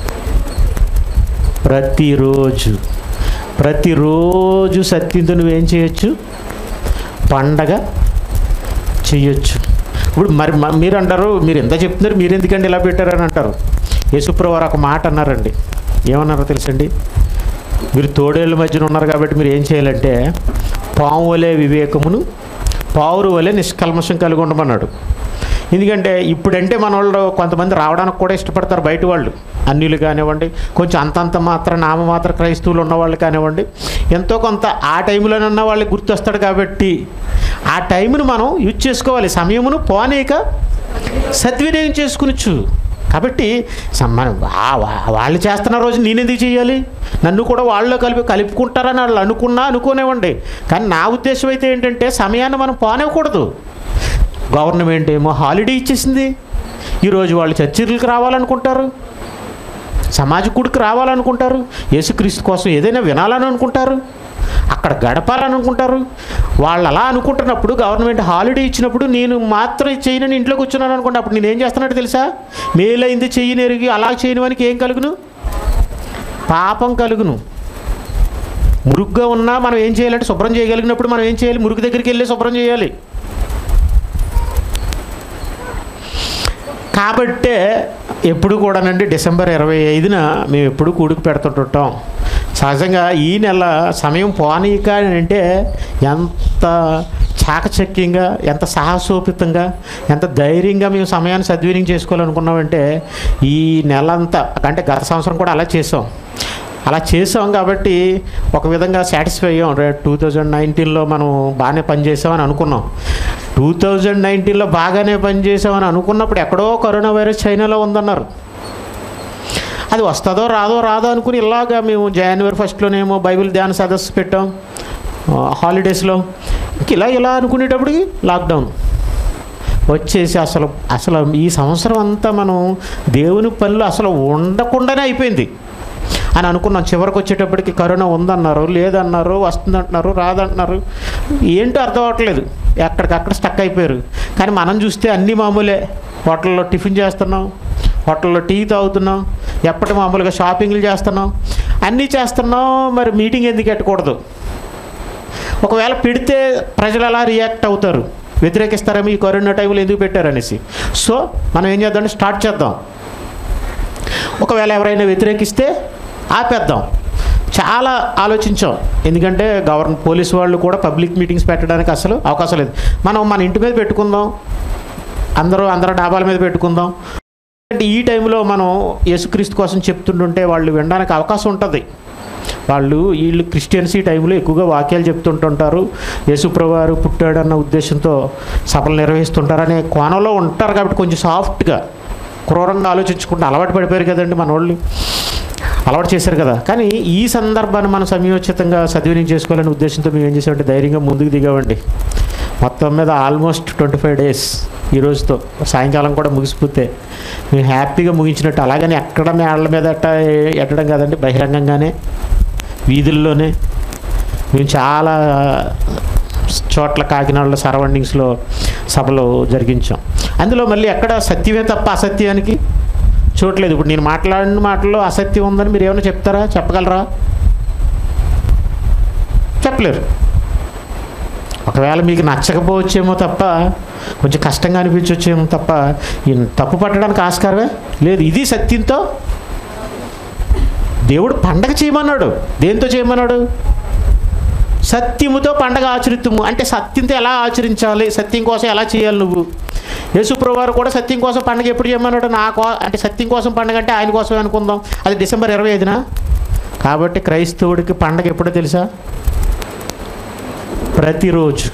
ప్రతిరోజు ప్రతిరోజు సత్యంతో నువ్వేం చేయొచ్చు పండగ చెయ్యొచ్చు ఇప్పుడు మరి మ- మీరు అంటారు మీరు ఎంత చెప్తున్నారు మీరు ఎందుకండి ఇలా పెట్టారని అంటారు యేసుప్రవారు ఒక మాట అన్నారండి ఏమన్నారో తెలుసండి మీరు తోడేళ్ళ మధ్యన ఉన్నారు కాబట్టి మీరు ఏం చేయాలంటే పాము వలె వివేకమును పావురు వలె నిష్కల్మషం కలిగి ఉండమన్నాడు ఎందుకంటే ఇప్పుడంటే మన వాళ్ళు కొంతమంది రావడానికి కూడా ఇష్టపడతారు బయట వాళ్ళు అన్యులు కానివ్వండి కొంచెం అంతంత మాత్రం నామమాత్ర క్రైస్తవులు ఉన్నవాళ్ళు కానివ్వండి ఎంతో కొంత ఆ టైంలోనన్నా వాళ్ళకి గుర్తొస్తాడు కాబట్టి ఆ టైంను మనం యూజ్ చేసుకోవాలి సమయమును పోనీక సద్వినియోగం చేసుకునొచ్చు కాబట్టి సమ్- మనం వా- వా- వాళ్ళు చేస్తున్న రోజు నేనెందుకు చేయాలి నన్ను కూడా వాళ్ళలో కలిపి కలుపుకుంటారని వాళ్ళు అనుకున్నా అనుకోనివ్వండి కానీ నా ఉద్దేశం అయితే ఏంటంటే సమయాన్ని మనం పోనివ్వకూడదు గవర్నమెంట్ ఏమో హాలిడే ఇచ్చేసింది ఈరోజు వాళ్ళు చర్చిలకు రావాలనుకుంటారు సమాజ గుడికి రావాలనుకుంటారు యేసుక్రీస్తు కోసం ఏదైనా వినాలని అనుకుంటారు అక్కడ గడపాలని అనుకుంటారు వాళ్ళు అలా అనుకుంటున్నప్పుడు గవర్నమెంట్ హాలిడే ఇచ్చినప్పుడు నేను మాత్రం చేయనని ఇంట్లో కూర్చున్నాను అనుకుంటే అప్పుడు నేను ఏం చేస్తున్నట్టు తెలుసా మేలైంది చెయ్యి నెరిగి అలా చేయని వానికి ఏం కలుగును పాపం కలుగును మురుగ్గా ఉన్నా మనం ఏం చేయాలంటే శుభ్రం చేయగలిగినప్పుడు మనం ఏం చేయాలి మురుగు దగ్గరికి వెళ్ళి శుభ్రం చేయాలి కాబట్టే ఎప్పుడు కూడానండి డిసెంబర్ ఇరవై ఐదున మేము ఎప్పుడు కూడికి పెడుతుంటుంటాం సహజంగా ఈ నెల సమయం పోనీక అని అంటే ఎంత చాకచక్యంగా ఎంత సాహసోపితంగా ఎంత ధైర్యంగా మేము సమయాన్ని సద్వినియోగం చేసుకోవాలనుకున్నామంటే ఈ నెల అంతా అంటే గత సంవత్సరం కూడా అలా చేసాం అలా చేసాం కాబట్టి ఒక విధంగా సాటిస్ఫై అయ్యాం రే టూ థౌజండ్ నైన్టీన్లో మనం బాగానే పనిచేసామని అనుకున్నాం టూ థౌజండ్ నైన్టీన్లో బాగానే పనిచేసామని అనుకున్నప్పుడు ఎక్కడో కరోనా వైరస్ చైనాలో ఉందన్నారు అది వస్తుందో రాదో రాదో అనుకుని ఇలాగా మేము జనవరి ఫస్ట్లోనేమో బైబిల్ ధ్యాన సదస్సు పెట్టాం ఆ, హాలిడేస్లో ఇంక ఇలా ఇలా అనుకునేటప్పటికి లాక్డౌన్ వచ్చేసి అసలు అసలు ఈ సంవత్సరం అంతా మనం దేవుని పనులు అసలు ఉండకుండానే అయిపోయింది అని అనుకున్నాం చివరికి వచ్చేటప్పటికి కరోనా ఉందన్నారు లేదన్నారు వస్తుందంటున్నారు రాదంటున్నారు ఏంటో అర్థం అవ్వట్లేదు ఎక్కడికక్కడ స్టక్ అయిపోయారు కానీ మనం చూస్తే అన్నీ మామూలే హోటల్లో టిఫిన్ చేస్తున్నాం హోటల్లో టీ తాగుతున్నాం ఎప్పటి మామూలుగా షాపింగ్లు చేస్తున్నాం అన్నీ చేస్తున్నాం మరి మీటింగ్ ఎందుకు పెట్టకూడదు ఒకవేళ పెడితే ప్రజలు అలా రియాక్ట్ అవుతారు వ్యతిరేకిస్తారేమో ఈ కరోనా టైంలో ఎందుకు పెట్టారనేసి సో మనం ఏం చేద్దాం స్టార్ట్ చేద్దాం ఒకవేళ ఎవరైనా వ్యతిరేకిస్తే ఆపేద్దాం చాలా ఆలోచించాం ఎందుకంటే గవర్న పోలీస్ వాళ్ళు కూడా పబ్లిక్ మీటింగ్స్ పెట్టడానికి అసలు అవకాశం లేదు మనం మన ఇంటి మీద పెట్టుకుందాం అందరూ అందరూ డాబాల మీద పెట్టుకుందాం అంటే ఈ టైంలో మనం యేసుక్రీస్తు కోసం చెప్తుంటుంటే వాళ్ళు వినడానికి అవకాశం ఉంటుంది వాళ్ళు వీళ్ళు క్రిస్టియన్స్ ఈ టైంలో ఎక్కువగా వాక్యాలు చెప్తుంటుంటారు యేసుప్రవారు పుట్టాడన్న ఉద్దేశంతో సభలు నిర్వహిస్తుంటారు అనే కోణంలో ఉంటారు కాబట్టి కొంచెం సాఫ్ట్గా క్రూరంగా ఆలోచించుకుంటూ అలవాటు పడిపోయారు కదండి మన వాళ్ళు అలవాటు చేశారు కదా కానీ ఈ సందర్భాన్ని మనం సమయోచితంగా సద్వినియోగం చేసుకోవాలనే ఉద్దేశంతో మేము ఏం చేసామంటే ధైర్యంగా ముందుకు దిగామండి మొత్తం మీద ఆల్మోస్ట్ ట్వంటీ ఫైవ్ డేస్ ఈ రోజుతో సాయంకాలం కూడా ముగిసిపోతే మేము హ్యాపీగా ముగించినట్టు అలాగని ఎక్కడ మేళ్ళ మీద అట్ట ఎట్టడం కాదండి బహిరంగంగానే వీధుల్లోనే మేము చాలా చోట్ల కాకినాడలో సరౌండింగ్స్లో సభలు జరిగించాం అందులో మళ్ళీ ఎక్కడ సత్యమే తప్ప అసత్యానికి చూడలేదు ఇప్పుడు నేను మాట్లాడిన మాటల్లో అసత్యం ఉందని మీరు ఏమైనా చెప్తారా చెప్పగలరా చెప్పలేరు ఒకవేళ మీకు నచ్చకపోవచ్చేమో తప్ప కొంచెం కష్టంగా అనిపించవచ్చేమో తప్ప ఈ తప్పు పట్టడానికి ఆస్కారమే లేదు ఇది సత్యంతో దేవుడు పండగ చేయమన్నాడు దేంతో చేయమన్నాడు సత్యముతో పండగ ఆచరిత్తుము అంటే సత్యంతో ఎలా ఆచరించాలి సత్యం కోసం ఎలా చేయాలి నువ్వు యేసుప్రభువారు కూడా సత్యం కోసం పండగ ఎప్పుడు చేయమన్నాడు నా కో అంటే సత్యం కోసం పండగ అంటే ఆయన కోసమే అనుకుందాం అది డిసెంబర్ ఇరవై ఐదున కాబట్టి క్రైస్తవుడికి పండగ ఎప్పుడో తెలుసా ప్రతిరోజు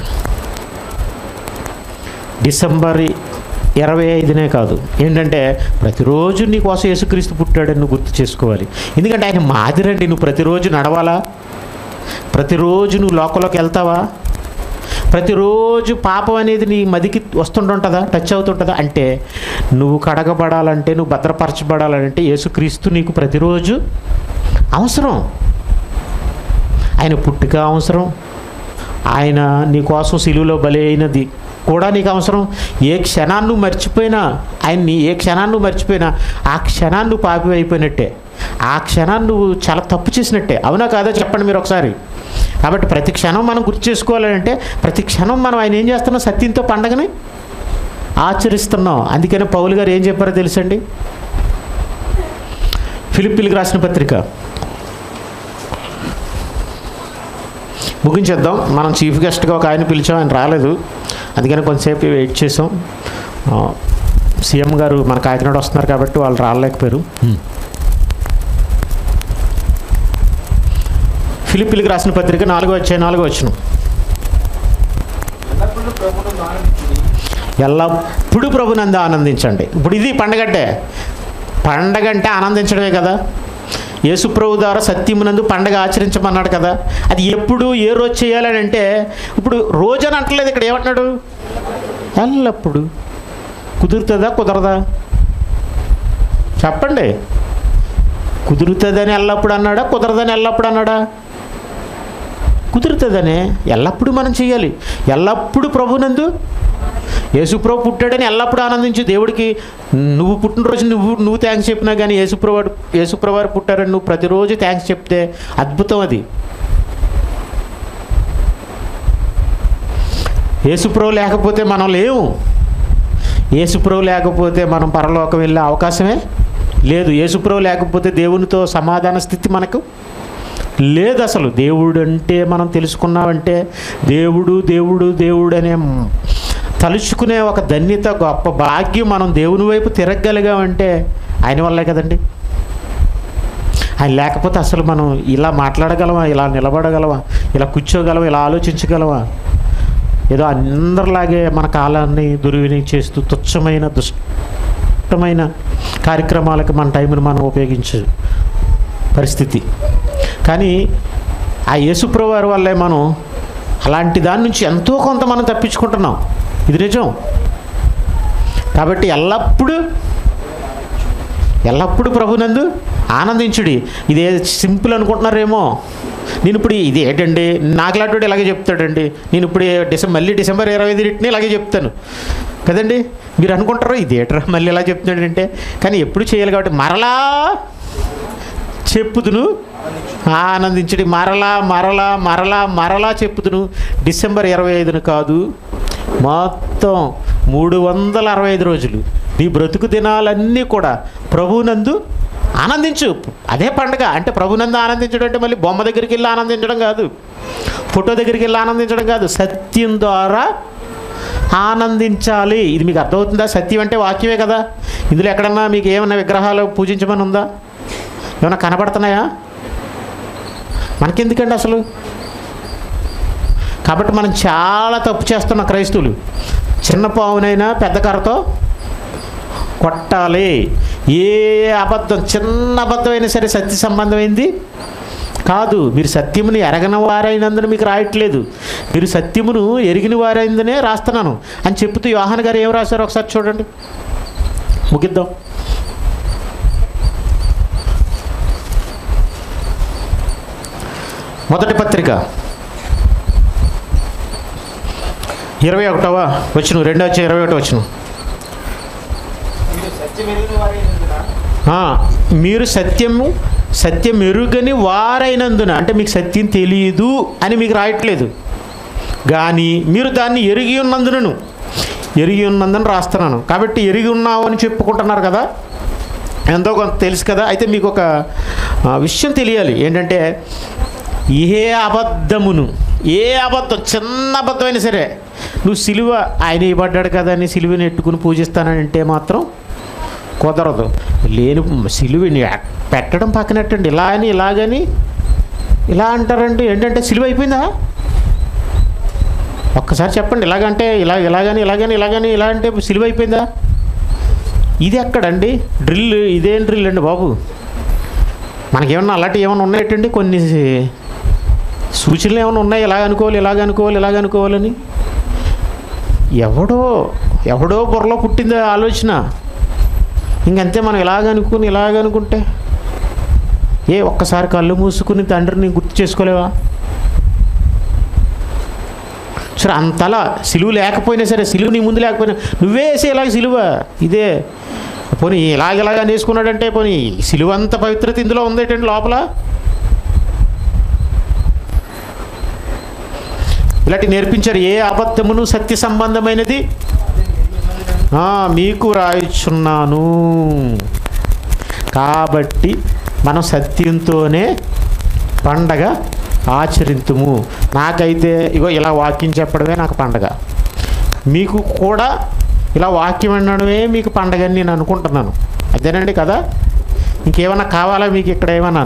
డిసెంబర్ ఇరవై ఐదునే కాదు ఏంటంటే ప్రతిరోజు నీ కోసం యేసుక్రీస్తు పుట్టాడని నువ్వు గుర్తు చేసుకోవాలి ఎందుకంటే ఆయన మాదిరండి నువ్వు ప్రతిరోజు నడవాలా ప్రతిరోజు నువ్వు లోకంలోకి వెళ్తావా ప్రతిరోజు పాపం అనేది నీ మదికి వస్తుంటుంటుందా టచ్ అవుతుంటుందా అంటే నువ్వు కడగబడాలంటే నువ్వు భద్రపరచబడాలంటే యేసుక్రీస్తు నీకు ప్రతిరోజు అవసరం ఆయన పుట్టుక అవసరం ఆయన నీ కోసం సిలువలో బలి అయినది కూడా నీకు అవసరం ఏ క్షణాన్ని నువ్వు మర్చిపోయినా ఆయన్ని ఏ క్షణాన్ని నువ్వు మర్చిపోయినా ఆ క్షణాన్ని నువ్వు పాపి అయిపోయినట్టే ఆ క్షణాన్ని నువ్వు చాలా తప్పు చేసినట్టే అవునా కాదో చెప్పండి మీరు ఒకసారి కాబట్టి ప్రతి క్షణం మనం గుర్తు చేసుకోవాలంటే ప్రతి క్షణం మనం ఆయన ఏం చేస్తున్నాం సత్యంతో పండగని ఆచరిస్తున్నాం అందుకని పౌలు గారు ఏం చెప్పారో తెలుసండి ఫిలిపిల్కి రాసిన పత్రిక ముగించేద్దాం మనం చీఫ్ గెస్ట్గా ఒక ఆయన పిలిచాం ఆయన రాలేదు అందుకని కొంతసేపు వెయిట్ చేసాం ఆ, సీఎం గారు మన కాకినాడ వస్తున్నారు కాబట్టి వాళ్ళు రాలేకపోయారు ఫిలిపిల్కి రాసిన పత్రిక నాలుగో వచ్చే నాలుగో వచ్చిన ఎల్లప్పుడూ ప్రభువును ఆనందించుడి ఎల్లప్పుడూ ప్రభునందు ఆనందించండి ఇప్పుడు ఇది పండగంటే పండగ అంటే ఆనందించడమే కదా యేసుప్రభు ద్వారా సత్యమునందు పండగ ఆచరించమన్నాడు కదా అది ఎప్పుడు ఏ రోజు చేయాలని అంటే ఇప్పుడు రోజు అని అంటలేదు ఇక్కడ ఏమంటున్నాడు ఎల్లప్పుడు కుదురుతుందా కుదరదా చెప్పండి కుదురుతుందని ఎల్లప్పుడు అన్నాడా కుదరదని ఎల్లప్పుడు అన్నాడా కుదురుతుందనే ఎల్లప్పుడూ మనం చేయాలి ఎల్లప్పుడూ ప్రభునందు యేసుప్రభు పుట్టాడని ఎల్లప్పుడూ ఆనందించు దేవుడికి నువ్వు పుట్టినరోజు నువ్వు నువ్వు థ్యాంక్స్ చెప్పినా కానీ యేసుప్రభు యేసుప్రభు పుట్టారని నువ్వు ప్రతిరోజు థ్యాంక్స్ చెప్తే అద్భుతం అది యేసుప్రభు లేకపోతే మనం లేవు యేసుప్రభు లేకపోతే మనం పరలోకం వెళ్ళే అవకాశమే లేదు యేసుప్రభు లేకపోతే దేవునితో సమాధాన స్థితి మనకు లేదు అసలు దేవుడు అంటే మనం తెలుసుకున్నామంటే దేవుడు దేవుడు దేవుడు అనే తలుచుకునే ఒక ధన్యత గొప్ప భాగ్యం మనం దేవుని వైపు తిరగగలిగామంటే ఆయన వల్లే కదండి ఆయన లేకపోతే అసలు మనం ఇలా మాట్లాడగలమా ఇలా నిలబడగలమా ఇలా కూర్చోగలమా ఇలా ఆలోచించగలమా ఏదో అందరిలాగే మన కాలాన్ని దుర్వినియోగం చేస్తూ తుచ్చమైన దుష్టమైన కార్యక్రమాలకు మన టైంని మనం ఉపయోగించే పరిస్థితి కానీ ఆ యేసుప్రభు వారి వల్లే మనం అలాంటి దాని నుంచి ఎంతో కొంత మనం తప్పించుకుంటున్నాం ఇది నిజం కాబట్టి ఎల్లప్పుడూ ఎల్లప్పుడూ ప్రభునందు ఆనందించుడి ఇదే సింపుల్ అనుకుంటున్నారేమో నేను ఇప్పుడు ఇది ఏంటండి నాకులాంటి ఇలాగే చెప్తాడండి నేను ఇప్పుడు డిసెంబర్ మళ్ళీ డిసెంబర్ ఇరవై ఐదుని ఇలాగే చెప్తాను కదండి మీరు అనుకుంటారు ఇదేట్రా మళ్ళీ ఇలా చెప్తున్నాడంటే కానీ ఎప్పుడు చేయాలి కాబట్టి మరలా చెప్పుదును ఆనందించడి మరలా మరలా మరలా మరలా చెప్పుదును డిసెంబర్ ఇరవై ఐదును కాదు మొత్తం మూడు వందల అరవై ఐదు రోజులు నీ బ్రతుకు దినాలన్నీ కూడా ప్రభువునందు ఆనందించు అదే పండగ అంటే ప్రభునందు ఆనందించడం అంటే మళ్ళీ బొమ్మ దగ్గరికి వెళ్ళి ఆనందించడం కాదు ఫోటో దగ్గరికి వెళ్ళి ఆనందించడం కాదు సత్యం ద్వారా ఆనందించాలి ఇది మీకు అర్థమవుతుందా సత్యం అంటే వాక్యమే కదా ఇందులో ఎక్కడన్నా మీకు ఏమన్నా విగ్రహాలు పూజించమని ఉందా ఏమైనా కనబడుతున్నాయా మనకెందుకండి అసలు కాబట్టి మనం చాలా తప్పు చేస్తున్న క్రైస్తవులు చిన్న పావునైనా పెద్ద కర్రతో కొట్టాలి ఏ అబద్ధం చిన్న అబద్ధమైనా సరే సత్య సంబంధమైంది కాదు మీరు సత్యముని ఎరగని వారైనందున మీకు రాయట్లేదు మీరు సత్యమును ఎరిగిన వారైందనే రాస్తున్నాను అని చెప్తూ యోహాన్ గారు ఏం రాశారు ఒకసారి చూడండి ముగిద్దాం మొదటి పత్రిక ఇరవై ఒకటవ వచ్చును రెండో వచ్చి ఇరవై ఒకటి వచ్చును మీరు సత్యం ఎరిగిన వారైనందున ఆ, మీరు సత్యము సత్యం ఎరుగని వారైనందున అంటే మీకు సత్యం తెలియదు అని మీకు రాయట్లేదు కానీ మీరు దాన్ని ఎరిగి ఉన్నందునను ఎరిగి ఉన్నందున రాస్తున్నాను కాబట్టి ఎరిగి ఉన్నావు అని చెప్పుకుంటున్నారు కదా ఎంతో కొంత తెలుసు కదా అయితే మీకు ఒక ఆ, విషయం తెలియాలి ఏంటంటే ఏ అబద్ధమును ఏ అబద్ధం చిన్న అబద్ధమైనా సరే నువ్వు సిలువ ఆయన ఇవ్వబడ్డాడు కదా అని సిలువని ఎట్టుకుని పూజిస్తానంటే మాత్రం కుదరదు లేని సిలువని పెట్టడం పక్కనట్టండి ఇలా అని ఇలాగని ఇలా అంటారండి ఏంటంటే సిలువ అయిపోయిందా ఒక్కసారి చెప్పండి ఇలాగంటే ఇలా ఇలాగని ఇలాగని ఇలాగని ఇలా అంటే సిలువ అయిపోయిందా ఇది ఎక్కడండి డ్రిల్ ఇదేం డ్రిల్ అండి బాబు మనకేమన్నా అలాంటి ఏమైనా ఉన్నాయటండి కొన్ని సూచనలు ఏమైనా ఉన్నాయి ఇలాగ అనుకోవాలి ఇలాగ అనుకోవాలి ఇలాగ అనుకోవాలని ఎవడో ఎవడో బుర్రలో పుట్టింది ఆ ఆలోచన ఇంకంతే మనం ఇలాగ అనుకుని ఇలాగ అనుకుంటే ఏ ఒక్కసారి కళ్ళు మూసుకుని తండ్రిని గుర్తు చేసుకోలేవా సరే అంతలా సిలువ లేకపోయినా సరే సిలువ నీ ముందు లేకపోయినా నువ్వే వేసే ఇలాగ సిలువ ఇదే పోనీ ఇలాగ ఇలాగ నేసుకున్నాడంటే పోనీ సిలువ అంత పవిత్రత ఇందులో ఉందేటండి లోపల ఇలాంటి నేర్పించారు ఏ అబద్ధమును సత్య సంబంధమైనది ఆ, మీకు రాయిచున్నాను కాబట్టి మనం సత్యంతోనే పండగ ఆచరింతుము నాకైతే ఇగో ఇలా వాక్యం చెప్పడమే నాకు పండగ మీకు కూడా ఇలా వాక్యం వినడమే మీకు పండగ అని నేను అనుకుంటున్నాను అదేనండి కదా ఇంకేమన్నా కావాలా మీకు ఇక్కడ ఏమన్నా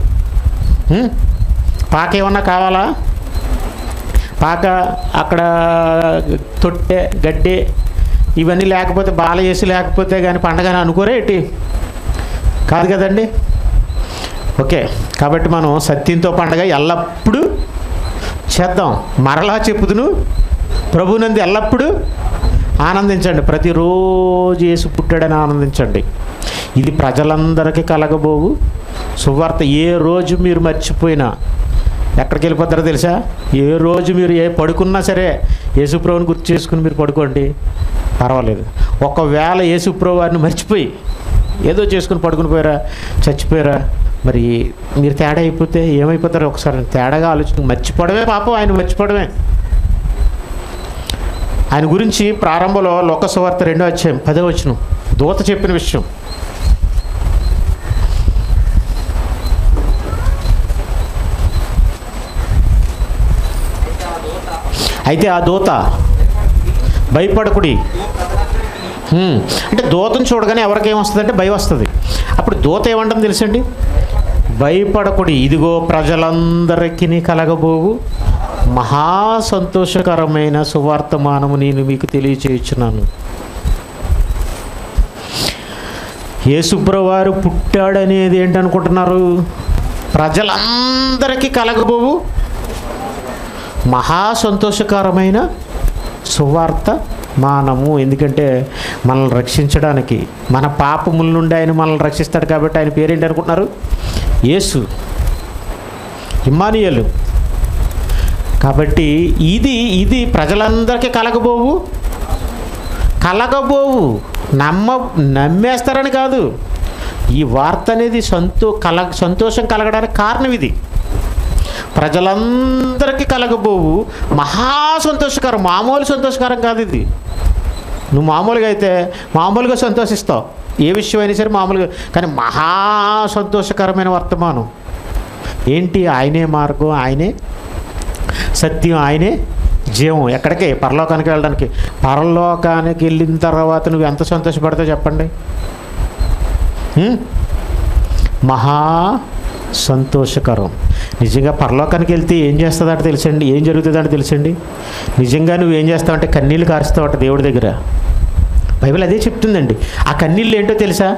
పాక ఏమన్నా కావాలా పాక అక్కడ తొట్టె గడ్డి ఇవన్నీ లేకపోతే బాల చేసి లేకపోతే కానీ పండగని అనుకోరే ఏంటి కాదు కదండి ఓకే కాబట్టి మనం సత్యంతో పండగ ఎల్లప్పుడూ చేద్దాం మరలా చెప్పుదును ప్రభునంది ఎల్లప్పుడూ ఆనందించండి ప్రతిరోజు యేసు పుట్టాడని ఆనందించండి ఇది ప్రజలందరికీ కలగబోవు సువార్త ఏ రోజు మీరు మర్చిపోయినా ఎక్కడికి వెళ్ళిపోతారో తెలుసా ఏ రోజు మీరు ఏ పడుకున్నా సరే యేసుప్రభుని గుర్తు చేసుకుని మీరు పడుకోండి పర్వాలేదు ఒకవేళ యేసుప్రభు వారిని మర్చిపోయి ఏదో చేసుకుని పడుకుని పోయారా చచ్చిపోయారా మరి మీరు తేడా అయిపోతే ఏమైపోతారో ఒకసారి తేడాగా ఆలోచన మర్చిపోవడమే పాపం ఆయన మర్చిపోవడమే ఆయన గురించి ప్రారంభంలో లోకసువార్త రెండో అధ్యాయం పదో వచ్చిన దూత చెప్పిన విషయం అయితే ఆ దూత భయపడకుడి హ్మ్. అంటే దూతను చూడగానే ఎవరికి ఏమొస్తుందంటే భయం వస్తుంది అప్పుడు దూత ఏమంటుంది తెలుసండి భయపడకుడి ఇదిగో ప్రజలందరికీ కలగబోవు మహా సంతోషకరమైన సువార్తమానము నేను మీకు తెలియచేయుచున్నాను యేసుప్రవారు పుట్టాడనేది ఏంటనుకుంటున్నారు ప్రజలందరికీ కలగబోవు మహా సంతోషకరమైన సువార్త మానము ఎందుకంటే మనల్ని రక్షించడానికి మన పాపముల నుండి ఆయన మనల్ని రక్షిస్తాడు కాబట్టి ఆయన పేరేంటి అనుకుంటున్నారు యేసు ఇమ్మానియలు కాబట్టి ఇది ఇది ప్రజలందరికీ కలగబోవు కలగబోవు నమ్మ నమ్మేస్తారని కాదు ఈ వార్త అనేది సంతో కల సంతోషం కలగడానికి కారణం ఇది ప్రజలందరికీ కలగబోవు మహా సంతోషకరం మామూలు సంతోషకరం కాదు ఇది నువ్వు మామూలుగా అయితే మామూలుగా సంతోషిస్తావు ఏ విషయం అయినా సరే మామూలుగా కానీ మహా సంతోషకరమైన వర్తమానం ఏంటి ఆయనే మార్గం ఆయనే సత్యం ఆయనే జీవం ఎక్కడికి పరలోకానికి వెళ్ళడానికి పరలోకానికి వెళ్ళిన తర్వాత నువ్వు ఎంత సంతోషపడతావు చెప్పండి హ్మ్? మహా సంతోషకరం నిజంగా పరలోకానికి వెళ్తే ఏం చేస్తుందంటే తెలుసండి ఏం జరుగుతుందంటే తెలుసండి నిజంగా నువ్వు ఏం చేస్తావంటే కన్నీళ్ళు కారుస్తావట దేవుడి దగ్గర బైబిల్ అదే చెప్తుందండి ఆ కన్నీళ్ళు ఏంటో తెలుసా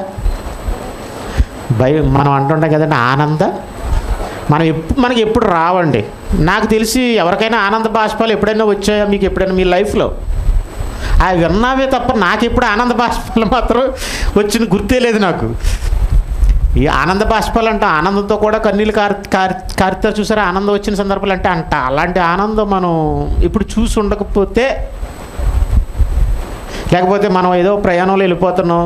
బై మనం అంటుంటాం కదండి ఆనంద మనం ఎప్పుడు మనకి ఎప్పుడు రావండి నాకు తెలిసి ఎవరికైనా ఆనంద బాష్పాలు ఎప్పుడైనా వచ్చాయా మీకు ఎప్పుడైనా మీ లైఫ్లో అవి విన్నావే తప్ప నాకు ఎప్పుడు ఆనంద బాష్పాలు మాత్రం వచ్చిన గుర్తే లేదు నాకు ఈ ఆనంద బాష్పాలు అంటే ఆనందంతో కూడా కన్నీళ్ళు కారు కారు కారుతారు చూసారా ఆనందం వచ్చిన సందర్భాలు అంటే అంట అలాంటి ఆనందం మనం ఇప్పుడు చూసి ఉండకపోతే లేకపోతే మనం ఏదో ప్రయాణంలో వెళ్ళిపోతున్నాం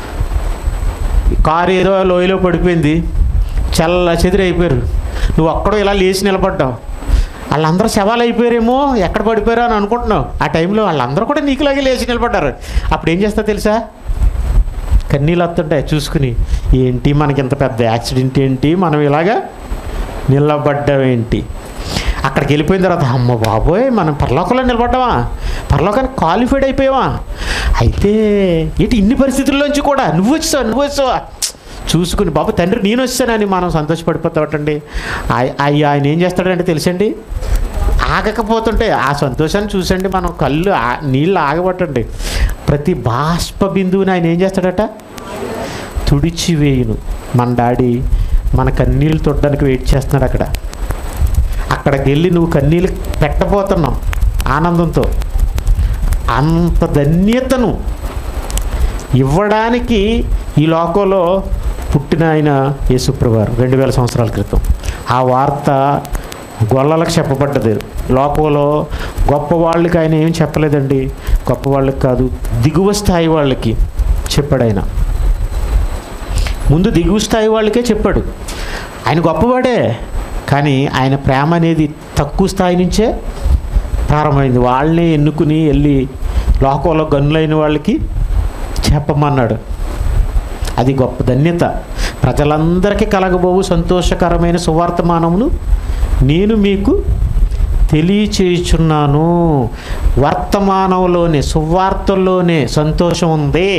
కారు ఏదో లోయలో పడిపోయింది చల్ల చెదిరి అయిపోయారు నువ్వు ఒక్కడో ఇలా లేచి నిలబడ్డావు వాళ్ళందరూ శవాలు అయిపోయారేమో ఎక్కడ పడిపోయారో అని అనుకుంటున్నావు ఆ టైంలో వాళ్ళందరూ కూడా నీకులాగే లేచి నిలబడ్డారు అప్పుడు ఏం చేస్తావు తెలుసా కన్నీళ్ళు వస్తుంటాయి చూసుకుని ఏంటి మనకి ఇంత పెద్ద యాక్సిడెంట్ ఏంటి మనం ఇలాగా నిలబడ్డామేంటి అక్కడికి వెళ్ళిపోయిన తర్వాత అమ్మ బాబోయ్ మనం పరలోకంలో నిలబడ్డామా పరలోకానికి క్వాలిఫైడ్ అయిపోయావా అయితే ఏంటి ఇన్ని పరిస్థితుల్లోంచి కూడా నువ్వు వచ్చావు నువ్వు వచ్చావా చూసుకుని బాబు తండ్రి నేను వచ్చానని మనం సంతోషపడిపోతామటండి ఆయ- అయ్య ఆయన ఏం చేస్తాడంటే తెలుసండి ఆగకపోతుంటే ఆ సంతోషాన్ని చూసండి మనం కళ్ళు ఆ- నీళ్ళు ఆగబట్టండి ప్రతి బాష్ప బిందువుని ఆయన ఏం చేస్తాడట తుడిచివేయును మన డాడీ మన కన్నీళ్ళు తొట్టడానికి వెయిట్ చేస్తున్నాడు అక్కడ అక్కడికి వెళ్ళి నువ్వు కన్నీళ్ళు పెట్టబోతున్నావు ఆనందంతో అంత ధన్యతను ఇవ్వడానికి ఈ లోకంలో పుట్టిన ఆయన యేసుప్రవారు రెండు వేల సంవత్సరాల క్రితం ఆ వార్త గొల్లలకు చెప్పబడ్డది లోకంలో గొప్ప వాళ్ళకి ఆయన ఏం చెప్పలేదండి గొప్ప వాళ్ళకి కాదు దిగువ స్థాయి వాళ్ళకి చెప్పాడు ఆయన ముందు దిగువ స్థాయి వాళ్ళకే చెప్పాడు ఆయన గొప్పవాడే కానీ ఆయన ప్రేమ అనేది తక్కువ స్థాయి నుంచే ప్రారంభమైంది వాళ్ళని ఎన్నుకుని వెళ్ళి లోకంలో గనులైన వాళ్ళకి చెప్పమన్నాడు అది గొప్ప ధన్యత ప్రజలందరికీ కలగబోవు సంతోషకరమైన సువార్తమానమును నేను మీకు తెలియచేయుచున్నాను వర్తమానంలోనే సువార్తల్లోనే సంతోషం ఉంది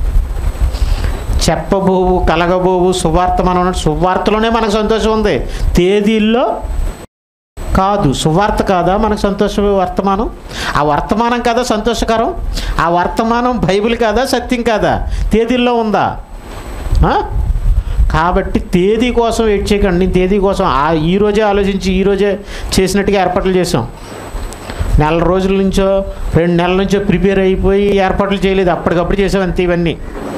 చెప్పబోవు కలగబోవు సువార్తమానం సువార్తలోనే మనకు సంతోషం ఉంది తేదీల్లో కాదు సువార్త కాదా మనకు సంతోష వర్తమానం ఆ వర్తమానం కాదా సంతోషకరం ఆ వర్తమానం బైబిల్ కాదా సత్యం కాదా తేదీల్లో ఉందా ఆ? కాబట్టి తేదీ కోసం వెయిట్ చేయకండి నేను తేదీ కోసం ఆ ఈ రోజే ఆలోచించి ఈ రోజే చేసినట్టుగా ఏర్పాట్లు చేసాం నెల రోజుల నుంచో రెండు నెలల నుంచో ప్రిపేర్ అయిపోయి ఏర్పాట్లు చేయలేదు అప్పటికప్పుడు చేసాం అంతే ఇవన్నీ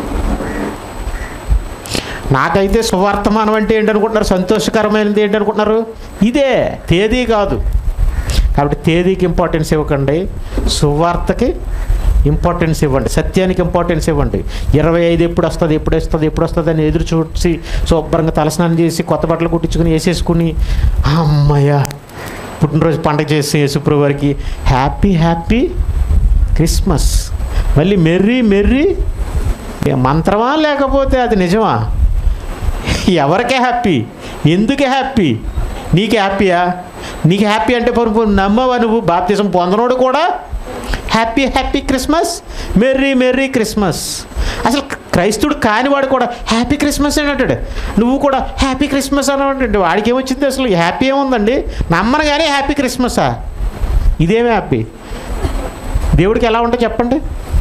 నాకైతే సువార్తమానం అంటే ఏంటనుకుంటున్నారు సంతోషకరమైనది ఏంటనుకుంటున్నారు ఇదే తేదీ కాదు కాబట్టి తేదీకి ఇంపార్టెన్స్ ఇవ్వకండి సువార్తకి ఇంపార్టెన్స్ ఇవ్వండి సత్యానికి ఇంపార్టెన్స్ ఇవ్వండి ఇరవై ఐదు ఎప్పుడు వస్తుంది ఎప్పుడు వస్తుంది ఎప్పుడు వస్తుంది అని ఎదురు చూసి శుభ్రంగా తలస్నానం చేసి కొత్త బట్టలు కుట్టించుకుని వేసేసుకుని అమ్మయ్య పుట్టినరోజు పండగ చేసి యేసుప్రభు వారికి హ్యాపీ హ్యాపీ క్రిస్మస్ మళ్ళీ మెర్రీ మెర్రీ మంత్రమా లేకపోతే అది నిజమా ఎవరికే హ్యాపీ ఎందుకు హ్యాపీ నీకు హ్యాపీయా నీకు హ్యాపీ అంటే పరుపు నమ్మవా నువ్వు బాప్తిజం పొందనోడు కూడా happy happy Christmas merry merry Christmas అసలు క్రైస్తుడు కానివాడు కూడా హ్యాపీ క్రిస్మస్ అని అంటాడు నువ్వు కూడా హ్యాపీ క్రిస్మస్ అని అంటే వాడికి ఏమొచ్చింది అసలు హ్యాపీ ఏముందండి నమ్మను కానీ హ్యాపీ క్రిస్మసా ఇదేమి హ్యాపీ దేవుడికి ఎలా ఉంటుందో చెప్పండి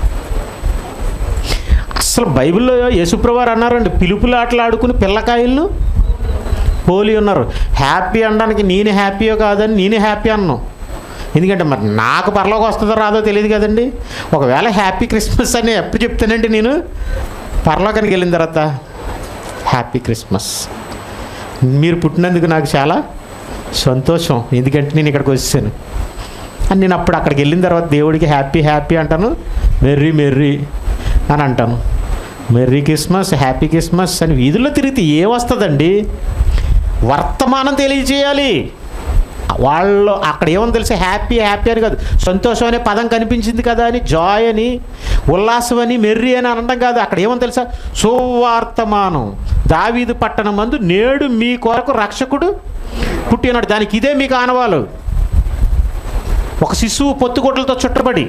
అసలు బైబిల్లో యేసుప్రవారు అన్నారండి పిలుపులాటలు ఆడుకుని పిల్లకాయలను పోలి ఉన్నారు హ్యాపీ అనడానికి నేను హ్యాపీయో కాదని నేను హ్యాపీ అన్నాను ఎందుకంటే మరి నాకు పరలోకి వస్తుందో రాదో తెలియదు కదండి ఒకవేళ హ్యాపీ క్రిస్మస్ అని ఎప్పుడు చెప్తానండి నేను పరలోకానికి వెళ్ళిన తర్వాత హ్యాపీ క్రిస్మస్ మీరు పుట్టినందుకు నాకు చాలా సంతోషం ఎందుకంటే నేను ఇక్కడికి వచ్చాను అని నేను అప్పుడు అక్కడికి వెళ్ళిన తర్వాత దేవుడికి హ్యాపీ హ్యాపీ అంటాను మెర్రీ మెర్రీ అని అంటాను మెర్రీ క్రిస్మస్ హ్యాపీ క్రిస్మస్ అని వీధుల్లో తిరిగితే ఏమొస్తుందండి వర్తమానం తెలియజేయాలి వాళ్ళు అక్కడ ఏమని తెలిసి హ్యాపీ హ్యాపీ అని కాదు సంతోషం అనే పదం కనిపించింది కదా అని జాయ్ అని ఉల్లాసం అని మెర్రి అని అనడం కాదు అక్కడ ఏమని తెలుసా సువార్తమానం దావీదు పట్టణం మందు నేడు మీ కొరకు రక్షకుడు పుట్టినాడు దానికి ఇదే మీకు ఆనవాలు ఒక శిశువు పొత్తుగొడ్లతో చుట్టబడి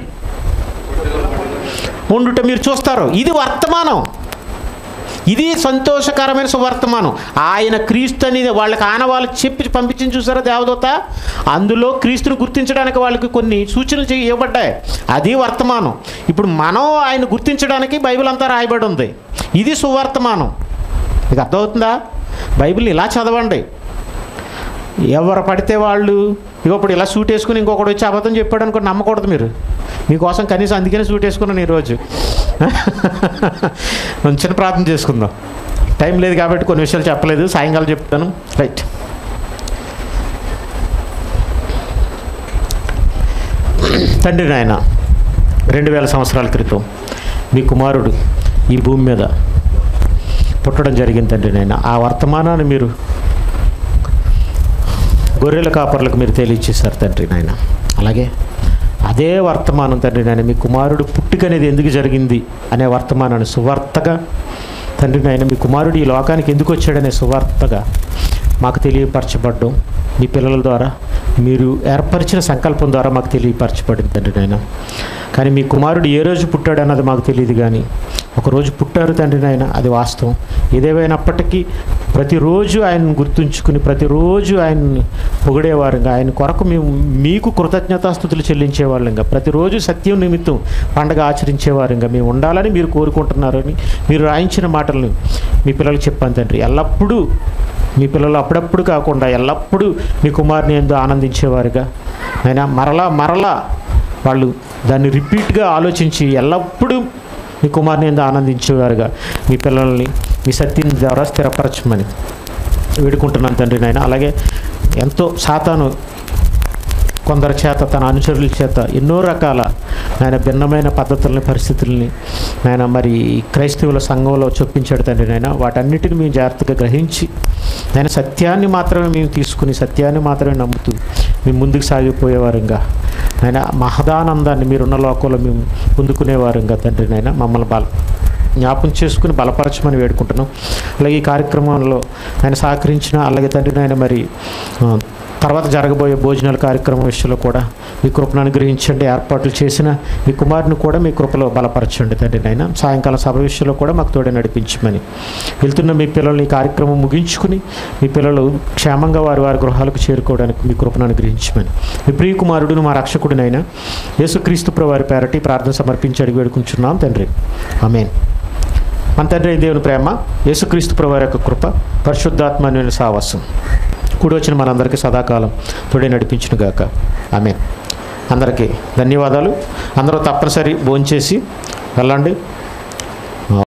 ఉండుట మీరు చూస్తారు ఇది వర్తమానం ఇది సంతోషకరమైన సువర్తమానం ఆయన క్రీస్తు అని వాళ్ళకి ఆనవాళ్ళు చెప్పి పంపించి చూసారా దేవదూత అందులో క్రీస్తుని గుర్తించడానికి వాళ్ళకి కొన్ని సూచనలు చేయ- ఇవ్వబడ్డాయి అది వర్తమానం ఇప్పుడు మనం ఆయన గుర్తించడానికి బైబిల్ అంతా రాయబడి ఉంది ఇది సువర్తమానం మీకు అర్థమవుతుందా బైబిల్ని ఇలా చదవండి ఎవరు పడితే వాళ్ళు ఇగో ఇప్పుడు ఇలా సూట్ వేసుకుని ఇంకొకటి వచ్చి అబద్ధం చెప్పాడు అనుకో నమ్మకూడదు మీరు మీకోసం కనీసం అందుకనే సూట్ వేసుకున్నాను ఈరోజు మనం చిన్న ప్రార్థన చేసుకుందాం టైం లేదు కాబట్టి కొన్ని విషయాలు చెప్పలేదు సాయంకాలం చెప్తాను రైట్ తండ్రి నాయన రెండు వేల సంవత్సరాల క్రితం మీ కుమారుడు ఈ భూమి మీద పుట్టడం జరిగింది తండ్రి నాయన ఆ వర్తమానాన్ని మీరు గొర్రెల కాపర్లకు మీరు తెలియచేశారు తండ్రి నాయన అలాగే అదే వర్తమానం తండ్రి నాయన మీ కుమారుడు పుట్టుక అనేది ఎందుకు జరిగింది అనే వర్తమానాన్ని సువార్తగా తండ్రి నాయన మీ కుమారుడు ఈ లోకానికి ఎందుకు వచ్చాడనే సువార్తగా మాకు తెలియపరచబడ్డం మీ పిల్లల ద్వారా మీరు ఏర్పరిచిన సంకల్పం ద్వారా మాకు తెలియపరచబడింది తండ్రి నాయన కానీ మీ కుమారుడు ఏ రోజు పుట్టాడు అన్నది మాకు తెలియదు కానీ ఒకరోజు పుట్టారు తండ్రి నాయన అది వాస్తవం ఏదేమైనప్పటికీ ప్రతిరోజు ఆయన్ని గుర్తుంచుకుని ప్రతిరోజు ఆయన్ని పొగిడేవారుగా ఆయన కొరకు మేము మీకు కృతజ్ఞతాస్థుతులు చెల్లించేవాళ్ళంగా ప్రతిరోజు సత్యం నిమిత్తం పండగ ఆచరించేవారుగా మేము ఉండాలని మీరు కోరుకుంటున్నారని మీరు రాయించిన మాటలను మీ పిల్లలకు చెప్పాను తండ్రి ఎల్లప్పుడూ మీ పిల్లలు అప్పుడప్పుడు కాకుండా ఎల్లప్పుడూ మీ కుమారుని ఎందు ఆనందించేవారుగా అయినా మరలా మరలా వాళ్ళు దాన్ని రిపీట్గా ఆలోచించి ఎల్లప్పుడూ మీ కుమారుని ఎందు ఆనందించేవారుగా మీ పిల్లల్ని మీ సత్యం ద్వారా స్థిరపరచమని వేడుకుంటున్నాను తండ్రి నాయన అలాగే ఎంతో సాతాను కొందరి చేత తన అనుచరుల చేత ఎన్నో రకాల ఆయన భిన్నమైన పద్ధతుల్ని పరిస్థితుల్ని ఆయన మరి క్రైస్తవుల సంఘంలో చొప్పించాడు తండ్రి నాయన వాటన్నిటిని మేము జాగ్రత్తగా గ్రహించి ఆయన సత్యాన్ని మాత్రమే మేము తీసుకుని సత్యాన్ని మాత్రమే నమ్ముతూ మేము ముందుకు సాగిపోయేవారుగా ఆయన మహదానందాన్ని మీరున్న లోకంలో మేము పొందుకునేవారుగా తండ్రి నాయన మమ్మల్ని బల జ్ఞాపం చేసుకుని బలపరచమని వేడుకుంటున్నాం అలాగే ఈ కార్యక్రమంలో ఆయన సహకరించిన అలాగే తండ్రి నాయన మరి ఆ, తర్వాత జరగబోయే భోజనాల కార్యక్రమం విషయంలో కూడా మీ కృపను అనుగ్రహించండి ఏర్పాట్లు చేసిన మీ కుమారుని కూడా మీ కృపలో బలపరచండి తండ్రి నాయన సాయంకాలం సభ విషయంలో కూడా మాకు తోడే నడిపించమని వెళ్తున్న మీ పిల్లల్ని ఈ కార్యక్రమం ముగించుకుని మీ పిల్లలు క్షేమంగా వారి వారి గృహాలకు చేరుకోవడానికి మీ కృపను అనుగ్రహించమని మీ ప్రియ కుమారుడును మా రక్షకుడినైనా యేసుక్రీస్తు వారి పేరటి ప్రార్థన సమర్పించి అడిగి వేడుకుంటున్నాం తండ్రి ఆమెన్ మన తండ్రి అయిన దేవుని ప్రేమ యేసుక్రీస్తు ప్రభువారి యొక్క కృప పరిశుద్ధాత్మ అనే సావాసం కూడి వచ్చిన మనందరికీ సదాకాలం తోడే నడిపించును గాక ఆమె అందరికీ ధన్యవాదాలు అందరూ తప్పనిసరి భోంచేసి వెళ్ళండి